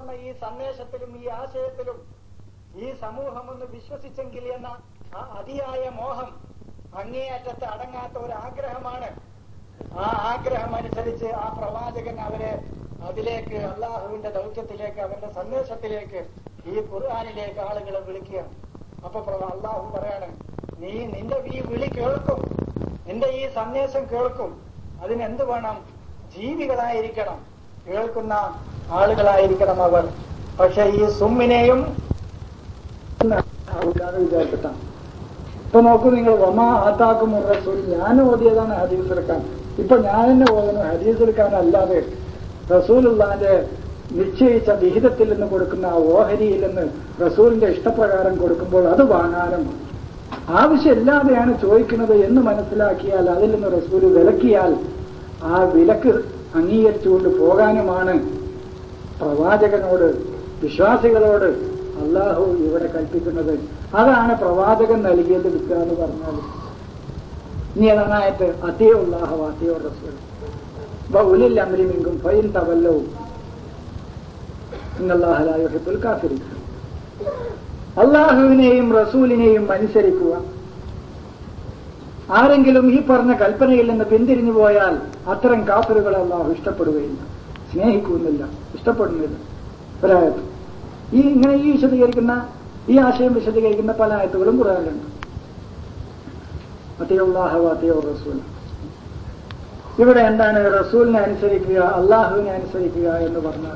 പറഞ്ഞ ഈ സന്ദേശത്തിലും ഈ ആശയത്തിലും ഈ സമൂഹം ഒന്ന് വിശ്വസിച്ചെങ്കിൽ എന്ന ആ അതിയായ മോഹം അങ്ങേയറ്റത്ത് അടങ്ങാത്ത ഒരു ആഗ്രഹമാണ് ആ ആഗ്രഹം അനുസരിച്ച് ആ പ്രവാചകൻ അവരെ അതിലേക്ക് അള്ളാഹുവിന്റെ ദൗത്യത്തിലേക്ക് അവരുടെ സന്ദേശത്തിലേക്ക് ഈ ഖുർആാനിലേക്ക് ആളുകളെ വിളിക്കുക അപ്പൊ പ്രവ- അള്ളാഹു പറയാണ് നീ നിന്റെ ഈ വിളി കേൾക്കും നിന്റെ ഈ സന്ദേശം കേൾക്കും അതിനെന്ത് വേണം ജീവികളായിരിക്കണം കേൾക്കുന്ന ആളുകളായിരിക്കണം അവർ പക്ഷെ ഈ സുമ്മിനെയും ആൾക്കാരെ വിചാരിച്ചിട്ടാണ് ഇപ്പൊ നോക്കൂ നിങ്ങൾ ഒമാ ആത്താക്കും റസൂൽ ഞാൻ ഓതിയതാണ് ഹദീസ് എടുക്കാൻ ഇപ്പൊ ഞാൻ തന്നെ ഓതുന്നു ഹദീസ് എടുക്കാനല്ലാതെ റസൂലുള്ളാന്റെ നിശ്ചയിച്ച വിഹിതത്തിൽ നിന്ന് കൊടുക്കുന്ന ആ ഓഹരിയിൽ നിന്ന് റസൂലിന്റെ ഇഷ്ടപ്രകാരം കൊടുക്കുമ്പോൾ അത് വാങ്ങാനും ആവശ്യമില്ലാതെയാണ് ചോദിക്കുന്നത് എന്ന് മനസ്സിലാക്കിയാൽ അതിൽ നിന്ന് റസൂൽ വിലക്കിയാൽ ആ വിലക്ക് അംഗീകരിച്ചുകൊണ്ട് പോകാനുമാണ് പ്രവാചകനോട് വിശ്വാസികളോട് അള്ളാഹു ഇവിടെ കൽപ്പിക്കുന്നത് അതാണ് പ്രവാചകൻ നൽകിയത് എടുക്കുക എന്ന് പറഞ്ഞാൽ ഇനി ഏതാനായിട്ട് അത്തിയോ അള്ളാഹു അത്തിയോ റസൂൽ ഉലിൽ അമരിമിങ്കും ഫൈൻ തവല്ലവും ഇന്നല്ലാഹലായുഹിബുൽ കാഫിരി അള്ളാഹുവിനെയും റസൂലിനെയും അനുസരിക്കുക ആരെങ്കിലും ഈ പറഞ്ഞ കൽപ്പനയിൽ നിന്ന് പിന്തിരിഞ്ഞു പോയാൽ അത്തരം കാഫറുകളെ അള്ളാഹു ഇഷ്ടപ്പെടുകയില്ല സ്നേഹിക്കുന്നില്ല ഇഷ്ടപ്പെടുന്നില്ല ഒരായത്ത് ഈ ഇങ്ങനെ ഈ വിശദീകരിക്കുന്ന ഈ ആശയം വിശദീകരിക്കുന്ന പല ആയത്തുകളും ഖുറാനിലുണ്ട് അത്തിയുള്ളാഹു അത്തിയോ റസൂൽ ഇവിടെ എന്താണ് റസൂലിനെ അനുസരിക്കുക അള്ളാഹുവിനെ അനുസരിക്കുക എന്ന് പറഞ്ഞാൽ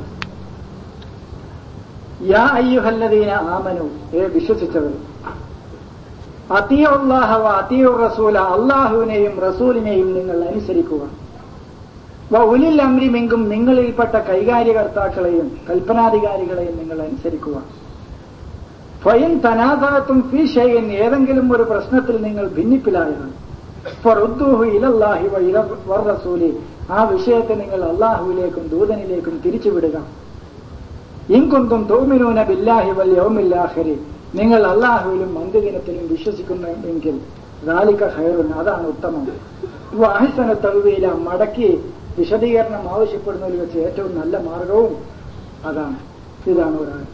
യാ അയ്യുഹല്ലദീന ആമനു ഏ വിശ്വസിച്ചവർ അത്തിയുള്ളാഹവ അത്തിയു റസൂല അള്ളാഹുവിനെയും റസൂലിനെയും നിങ്ങൾ അനുസരിക്കുക വ ഉലിൽ അമ്രിമെങ്കും നിങ്ങളിൽപ്പെട്ട കൈകാര്യകർത്താക്കളെയും കൽപ്പനാധികാരികളെയും നിങ്ങൾ അനുസരിക്കുക സ്വയം തനാഥാത്തും ഫി ഷെയ്ൻ ഏതെങ്കിലും ഒരു പ്രശ്നത്തിൽ നിങ്ങൾ ഭിന്നിപ്പിലായാണ് ഫറുദ്ദൂഹു ഇലല്ലാഹി വ ഇല വർ റസൂലി ആ വിഷയത്തെ നിങ്ങൾ അള്ളാഹുവിലേക്കും ദൂതനിലേക്കും തിരിച്ചുവിടുക ഇൻകുന്തും തോമിനൂന ബില്ലാഹി വൽ യൗമില്ലാഹിരി നിങ്ങൾ അള്ളാഹുവിലും മന്ദിദിനത്തിലും വിശ്വസിക്കുന്നുവെങ്കിൽ റാലിക്ക ഹൈറുൻ അതാണ് ഉത്തമം വാഹിസന തൽവീല മടക്കി വിശദീകരണം ആവശ്യപ്പെടുന്നതിൽ വെച്ച് ഏറ്റവും നല്ല മാർഗവും അതാണ് ഇതാണ് ഒരാൾ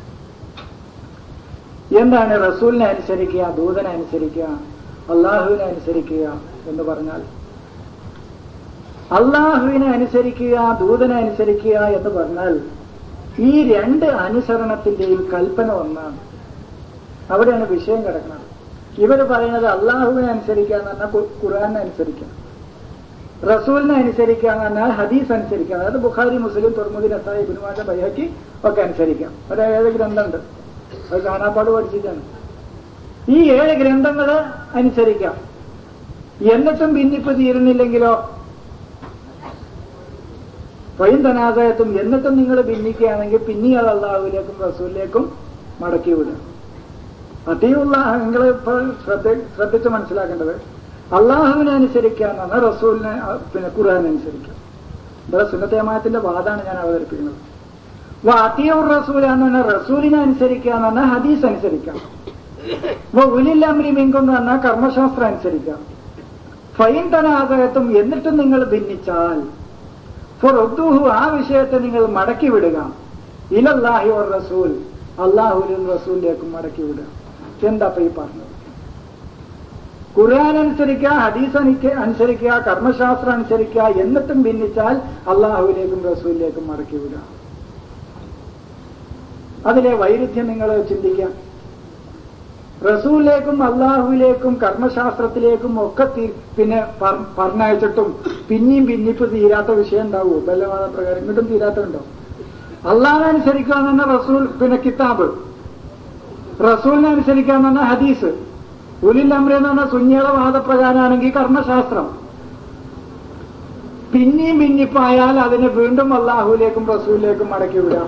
എന്താണ് റസൂലിനെ അനുസരിക്കുക ദൂതനെ അനുസരിക്കുക അള്ളാഹുവിനെ അനുസരിക്കുക എന്ന് പറഞ്ഞാൽ അള്ളാഹുവിനെ അനുസരിക്കുക ദൂതനെ അനുസരിക്കുക എന്ന് പറഞ്ഞാൽ ഈ രണ്ട് അനുസരണത്തിന്റെയും കൽപ്പന ഒന്നാണ് അവിടെയാണ് വിഷയം കിടക്കുന്നത് ഇവര് പറയുന്നത് അള്ളാഹുവിനെ അനുസരിക്കുക എന്ന് പറഞ്ഞാൽ ഖു- ഖുർആനെ അനുസരിക്കുക റസൂലിനെ അനുസരിക്കുക എന്ന് പറഞ്ഞാൽ ഹദീസ് അനുസരിക്കുക അതായത് ബുഖാരി മുസ്ലിം തുറമുദി നസായി ഗുരുമാറ്റ ബൈഹക്കി ഒക്കെ അനുസരിക്കാം ഒരു ഏഴ് ഗ്രന്ഥമുണ്ട് അത് കാണാപ്പാട് പഠിച്ചിട്ടാണ് ഈ ഏഴ് ഗ്രന്ഥങ്ങള് അനുസരിക്കാം എന്നിട്ടും ഭിന്നിപ്പ് തീരുന്നില്ലെങ്കിലോ സ്വയം തനാദയത്തും എന്നിട്ടും നിങ്ങൾ ഭിന്നിക്കുകയാണെങ്കിൽ പിന്നീട് അള്ളാഹുവിലേക്കും റസൂലിലേക്കും മടക്കി വിടുക അതിയുള്ള നിങ്ങൾ ഇപ്പോൾ ശ്രദ്ധ ശ്രദ്ധിച്ച് മനസ്സിലാക്കേണ്ടത് അള്ളാഹുവിനെ അനുസരിക്കുക എന്നാണ് റസൂലിനെ അഹ് പിന്നെ ഖുർആൻ അനുസരിക്കുക ഇവിടെ സുന്നത്തേമായത്തിന്റെ വാദമാണ് ഞാൻ അവതരിപ്പിക്കുന്നത് വാത്തിയൂർ റസൂൽ എന്ന് പറഞ്ഞാൽ റസൂലിനെ അനുസരിക്കുക എന്ന് പറഞ്ഞാൽ ഹദീസ് അനുസരിക്കാം അപ്പൊ ഉലിൽ അമ്രി മിങ്കും എന്ന് പറഞ്ഞാൽ കർമ്മശാസ്ത്രം അനുസരിക്കാം ഫൈൻ തനാകത്തും എന്നിട്ടും നിങ്ങൾ ഭിന്നിച്ചാൽ ഫുറുദ്ദുഹു ആ വിഷയത്തെ നിങ്ങൾ മടക്കി വിടുക ഇലല്ലാഹി ഒരു റസൂൽ അള്ളാഹുലും റസൂലിലേക്കും മടക്കി വിടുക എന്താ ഇപ്പൊ ഈ പറഞ്ഞത് ഖുർആൻ അനുസരിക്കുക ഹദീസ് അനുക്ക- അനുസരിക്കുക കർമ്മശാസ്ത്രം അനുസരിക്കുക എന്നിട്ടും ഭിന്നിച്ചാൽ അള്ളാഹുവിലേക്കും റസൂലിലേക്കും മടക്കി വിടുക അതിലെ വൈരുദ്ധ്യം നിങ്ങൾ ചിന്തിക്കാം റസൂലിലേക്കും അള്ളാഹുവിലേക്കും കർമ്മശാസ്ത്രത്തിലേക്കും ഒക്കെ തീ- പിന്നെ പർ- പറഞ്ഞയച്ചിട്ടും പിന്നെയും പിന്നിപ്പ് തീരാത്ത വിഷയം ഉണ്ടാവുമോ ബലവാദ പ്രകാരം ഇങ്ങോട്ടും തീരാത്തുണ്ടോ അള്ളാഹിനെ അനുസരിക്കുക എന്ന് പറഞ്ഞാൽ റസൂൽ പിന്നെ കിതാബ് റസൂലിനെ അനുസരിക്കുക എന്ന് പറഞ്ഞാൽ ഹദീസ് ഉലിൽ അമ്ര എന്ന് പറഞ്ഞാൽ സുന്യയുടെ വാദപ്രകാരമാണെങ്കിൽ കർമ്മശാസ്ത്രം പിന്നെയും ഭിന്നിപ്പായാൽ അതിനെ വീണ്ടും അള്ളാഹുവിലേക്കും റസൂലിലേക്കും മടക്കി വിടാം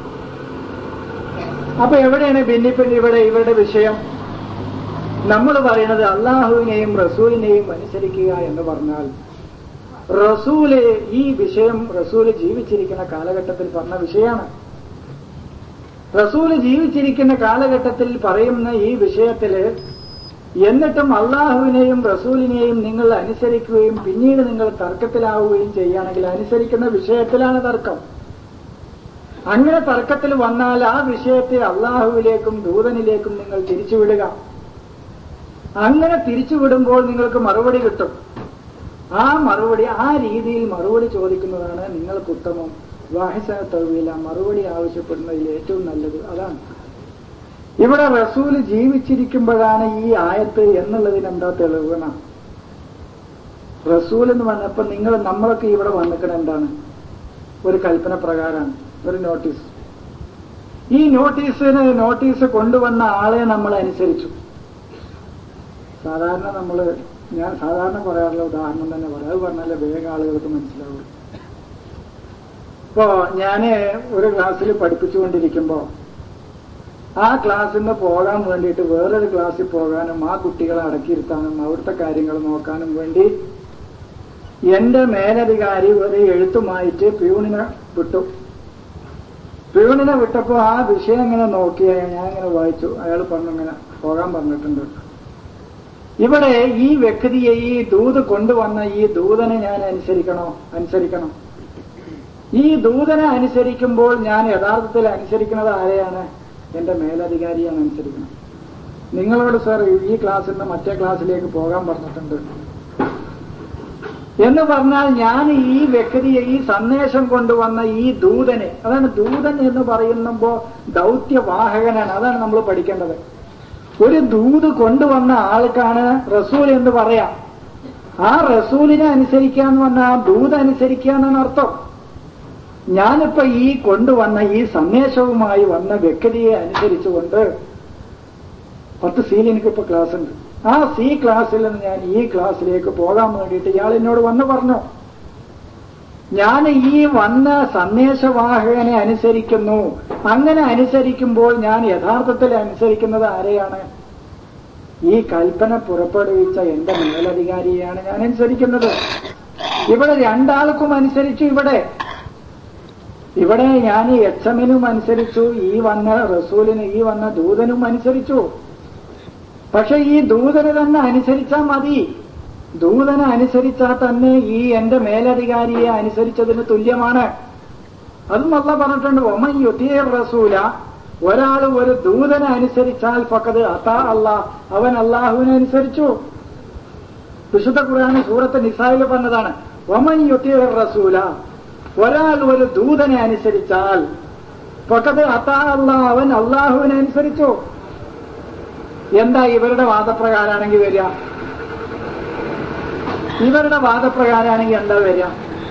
അപ്പൊ എവിടെയാണ് ഭിന്നിപ്പിന് ഇവിടെ ഇവരുടെ വിഷയം നമ്മൾ പറയുന്നത് അള്ളാഹുവിനെയും റസൂലിനെയും അനുസരിക്കുക എന്ന് പറഞ്ഞാൽ റസൂല് ഈ വിഷയം റസൂല് ജീവിച്ചിരിക്കുന്ന കാലഘട്ടത്തിൽ പറഞ്ഞ വിഷയമാണ് റസൂല് ജീവിച്ചിരിക്കുന്ന കാലഘട്ടത്തിൽ പറയുന്ന ഈ വിഷയത്തില് എന്നിട്ടും അള്ളാഹുവിനെയും റസൂലിനെയും നിങ്ങൾ അനുസരിക്കുകയും പിന്നീട് നിങ്ങൾ തർക്കത്തിലാവുകയും ചെയ്യുകയാണെങ്കിൽ അനുസരിക്കുന്ന വിഷയത്തിലാണ് തർക്കം അങ്ങനെ തർക്കത്തിൽ വന്നാൽ ആ വിഷയത്തെ അള്ളാഹുവിലേക്കും ദൂതനിലേക്കും നിങ്ങൾ തിരിച്ചുവിടുക അങ്ങനെ തിരിച്ചുവിടുമ്പോൾ നിങ്ങൾക്ക് മറുപടി കിട്ടും ആ മറുപടി ആ രീതിയിൽ മറുപടി ചോദിക്കുന്നതാണ് നിങ്ങൾക്ക് ഉത്തമം വാഹിസ തൗവില മറുപടി ആവശ്യപ്പെടുന്നതിൽ ഏറ്റവും നല്ലത് അതാണ് ഇവിടെ റസൂല് ജീവിച്ചിരിക്കുമ്പോഴാണ് ഈ ആയത്ത് എന്നുള്ളതിന് എന്താ തെളിവണ റസൂൽ എന്ന് പറഞ്ഞപ്പോ നിങ്ങൾ നമ്മളൊക്കെ ഇവിടെ വന്നിക്കണ എന്താണ് ഒരു കൽപ്പന പ്രകാരമാണ് ഒരു നോട്ടീസ് ഈ നോട്ടീസിന് നോട്ടീസ് കൊണ്ടുവന്ന ആളെ നമ്മൾ അനുസരിച്ചു സാധാരണ നമ്മൾ ഞാൻ സാധാരണ പറയാറുള്ള ഉദാഹരണം തന്നെ പറയാം അത് പറഞ്ഞാലേ വേഗം ആളുകൾക്ക് മനസ്സിലാവുള്ളൂ ഇപ്പോ ഞാന് ഒരു ക്ലാസ്സിൽ പഠിപ്പിച്ചുകൊണ്ടിരിക്കുമ്പോ ആ ക്ലാസ്സിൽ നിന്ന് പോകാൻ വേണ്ടിയിട്ട് വേറൊരു ക്ലാസ്സിൽ പോകാനും ആ കുട്ടികളെ അടക്കിയിരുത്താനും അവിടുത്തെ കാര്യങ്ങൾ നോക്കാനും വേണ്ടി എന്റെ മേലധികാരി ഒരു എഴുത്തുമായിട്ട് പ്യൂണിനെ വിട്ടു പ്യൂണിനെ വിട്ടപ്പോ ആ വിഷയം ഇങ്ങനെ നോക്കി ഞാൻ ഇങ്ങനെ വായിച്ചു അയാൾ പറഞ്ഞു ഇങ്ങനെ പോകാൻ പറഞ്ഞിട്ടുണ്ട് ഇവിടെ ഈ വ്യക്തിയെ ഈ ദൂത് കൊണ്ടുവന്ന ഈ ദൂതനെ ഞാൻ അനുസരിക്കണോ അനുസരിക്കണം ഈ ദൂതനെ അനുസരിക്കുമ്പോൾ ഞാൻ യഥാർത്ഥത്തിൽ അനുസരിക്കുന്നത് ആരെയാണ് എന്റെ മേലധികാരിയാണ് അനുസരിക്കണം നിങ്ങളോട് സാർ ഈ ക്ലാസ്സിൽ നിന്ന് മറ്റേ ക്ലാസ്സിലേക്ക് പോകാൻ പറഞ്ഞിട്ടുണ്ട് എന്ന് പറഞ്ഞാൽ ഞാൻ ഈ വ്യക്തിയെ ഈ സന്ദേശം കൊണ്ടുവന്ന ഈ ദൂതനെ അതാണ് ദൂതൻ എന്ന് പറയുമ്പോ ദൗത്യവാഹകനാണ് അതാണ് നമ്മൾ പഠിക്കേണ്ടത് ഒരു ദൂത് കൊണ്ടുവന്ന ആൾക്കാണ് റസൂൽ എന്ന് പറയാം ആ റസൂലിനെ അനുസരിക്കാന്ന് പറഞ്ഞാൽ ആ ദൂത് അനുസരിക്കുക എന്നാണ് അർത്ഥം ഞാനിപ്പോ ഈ കൊണ്ടുവന്ന ഈ സന്ദേശവുമായി വന്ന വ്യക്തിയെ അനുസരിച്ചുകൊണ്ട് പത്ത് സീൽ എനിക്കിപ്പോ ക്ലാസ് ഉണ്ട് ആ സി ക്ലാസ്സിൽ നിന്ന് ഞാൻ ഈ ക്ലാസ്സിലേക്ക് പോകാൻ വേണ്ടിയിട്ട് ഇയാൾ എന്നോട് വന്ന് പറഞ്ഞു ഞാൻ ഈ വന്ന സന്ദേശവാഹകനെ അനുസരിക്കുന്നു അങ്ങനെ അനുസരിക്കുമ്പോൾ ഞാൻ യഥാർത്ഥത്തിൽ അനുസരിക്കുന്നത് ആരെയാണ് ഈ കൽപ്പന പുറപ്പെടുവിച്ച എന്റെ മേലധികാരിയെയാണ് ഞാൻ അനുസരിക്കുന്നത് ഇവിടെ രണ്ടാൾക്കും അനുസരിച്ചു ഇവിടെ ഇവിടെ ഞാൻ എച്ച് എമ്മിനും അനുസരിച്ചു ഈ വന്ന റസൂലിന് ഈ വന്ന ദൂതനും അനുസരിച്ചു പക്ഷെ ഈ ദൂതന് തന്നെ അനുസരിച്ചാൽ മതി ദൂതനെ അനുസരിച്ചാൽ തന്നെ ഈ എന്റെ മേലധികാരിയെ അനുസരിച്ചതിന് തുല്യമാണ് അതും അല്ല പറഞ്ഞിട്ടുണ്ട് ഒമൻ യുദ്ധീർ റസൂല ഒരാൾ ഒരു ദൂതനെ അനുസരിച്ചാൽ ഫക്കത് അതാ അല്ലാ അവൻ അള്ളാഹുവിനെ അനുസരിച്ചു വിശുദ്ധ ഖുർആാന് സൂറത്ത് നിസായിൽ പറഞ്ഞതാണ് ഒമൻ യുദ്ധീർ റസൂല ഒരാൾ ഒരു ദൂതനെ അനുസരിച്ചാൽ ഫക്കത് അതാ അല്ലാ അവൻ അള്ളാഹുവിനെ അനുസരിച്ചു എന്താ ഇവരുടെ വാദപ്രകാരാണെങ്കിൽ വരിക ഇവരുടെ വാദപ്രകാരാണെങ്കിൽ എന്താ വരിക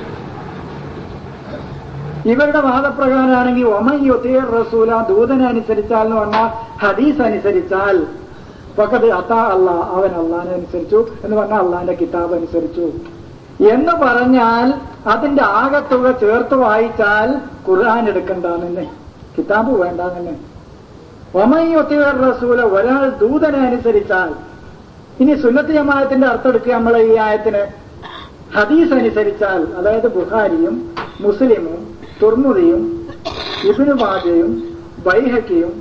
ഇവരുടെ വാദപ്രകാരമാണെങ്കിൽ ഒമയ്യൊത്തീർ റസൂല ദൂതനെ അനുസരിച്ചാൽ എന്ന് പറഞ്ഞാൽ ഹദീസ് അനുസരിച്ചാൽ പക്കത് അത്താ അല്ല അവൻ അള്ളാനെ അനുസരിച്ചു എന്ന് പറഞ്ഞാൽ അള്ളാന്റെ കിതാബ് അനുസരിച്ചു എന്ന് പറഞ്ഞാൽ അതിന്റെ ആകത്തുക ചേർത്ത് വായിച്ചാൽ ഖുർആൻ എടുക്കണ്ടെന്നെ കിതാബ് വേണ്ടെന്നെ ഒമയ്യൊത്തീർ റസൂല ഒരാൾ ദൂതനെ അനുസരിച്ചാൽ ഇനി സുന്നത്ത് ജമാഅത്തിന്റെ അർത്ഥം എടുക്കുക നമ്മൾ ഈ ആയത്തിന് ഹദീസ് അനുസരിച്ചാൽ അതായത് ബുഹാരിയും മുസ്ലിമും തുർമുദിയും ഇബിനു ബാജയും ബൈഹക്കിയും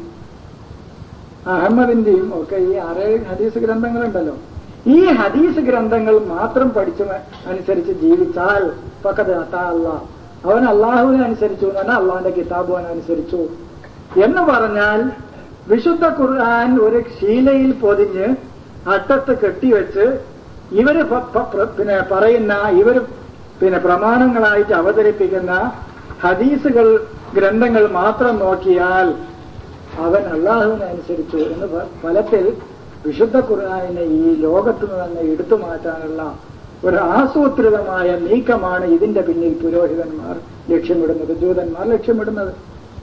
അഹമ്മദിന്റെയും ഒക്കെ ഈ ആറേഴ് ഹദീസ് ഗ്രന്ഥങ്ങളുണ്ടല്ലോ ഈ ഹദീസ് ഗ്രന്ഥങ്ങൾ മാത്രം പഠിച്ചു അനുസരിച്ച് ജീവിച്ചാൽ പക്കത് അത്താ അല്ല അവൻ അള്ളാഹുവിനെ അനുസരിച്ചു എന്ന് പറഞ്ഞാൽ അള്ളാഹിന്റെ കിതാബ് അവൻ അനുസരിച്ചു എന്ന് പറഞ്ഞാൽ വിശുദ്ധ ഖുർആൻ ഒരു ശീലയിൽ പൊതിഞ്ഞ് അട്ടത്ത് കെട്ടിവെച്ച് ഇവര് പിന്നെ പറയുന്ന ഇവര് പിന്നെ പ്രമാണങ്ങളായിട്ട് അവതരിപ്പിക്കുന്ന ഹദീസുകൾ ഗ്രന്ഥങ്ങൾ മാത്രം നോക്കിയാൽ അവൻ അള്ളാഹുവിനെ അനുസരിച്ചു എന്ന് ഫലത്തിൽ വിശുദ്ധ ഖുർആാനിനെ ഈ ലോകത്തു നിന്ന് തന്നെ എടുത്തു മാറ്റാനുള്ള ഒരു ആസൂത്രിതമായ നീക്കമാണ് ഇതിന്റെ പിന്നിൽ പുരോഹിതന്മാർ ലക്ഷ്യമിടുന്നത് ജൂതന്മാർ ലക്ഷ്യമിടുന്നത്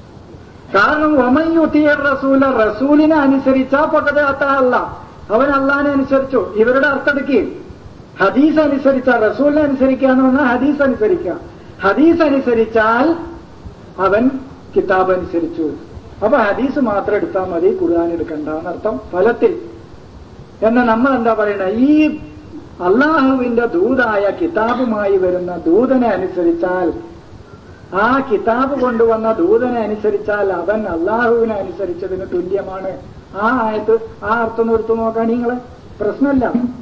കാരണം ഒമയ്യുത്തിയ റസൂല റസൂലിനെ അനുസരിച്ച പക്കത്തെ അല്ല അവൻ അള്ളാഹിനെ അനുസരിച്ചു ഇവരുടെ അർത്ഥമെടുക്കുകയും ഹദീസ് അനുസരിച്ച റസൂലിനെ അനുസരിക്കുക എന്ന് പറഞ്ഞാൽ ഹദീസ് അനുസരിക്കുക ഹദീസ് അനുസരിച്ചാൽ അവൻ കിതാബ് അനുസരിച്ചു അപ്പൊ ഹദീസ് മാത്രം എടുത്താൽ മതി ഖുർആൻ എടുക്കണ്ട എന്നർത്ഥം ഫലത്തിൽ എന്നാൽ നമ്മൾ എന്താ പറയുന്നത് ഈ അള്ളാഹുവിന്റെ ദൂതായ കിതാബുമായി വരുന്ന ദൂതനെ അനുസരിച്ചാൽ ആ കിതാബ് കൊണ്ടുവന്ന ദൂതനെ അനുസരിച്ചാൽ അവൻ അള്ളാഹുവിനെ അനുസരിച്ചതിന് തുല്യമാണ് ആ ആയത്ത് ആ അർത്ഥം എടുത്തു നോക്കാൻ നിങ്ങള് പ്രശ്നമില്ല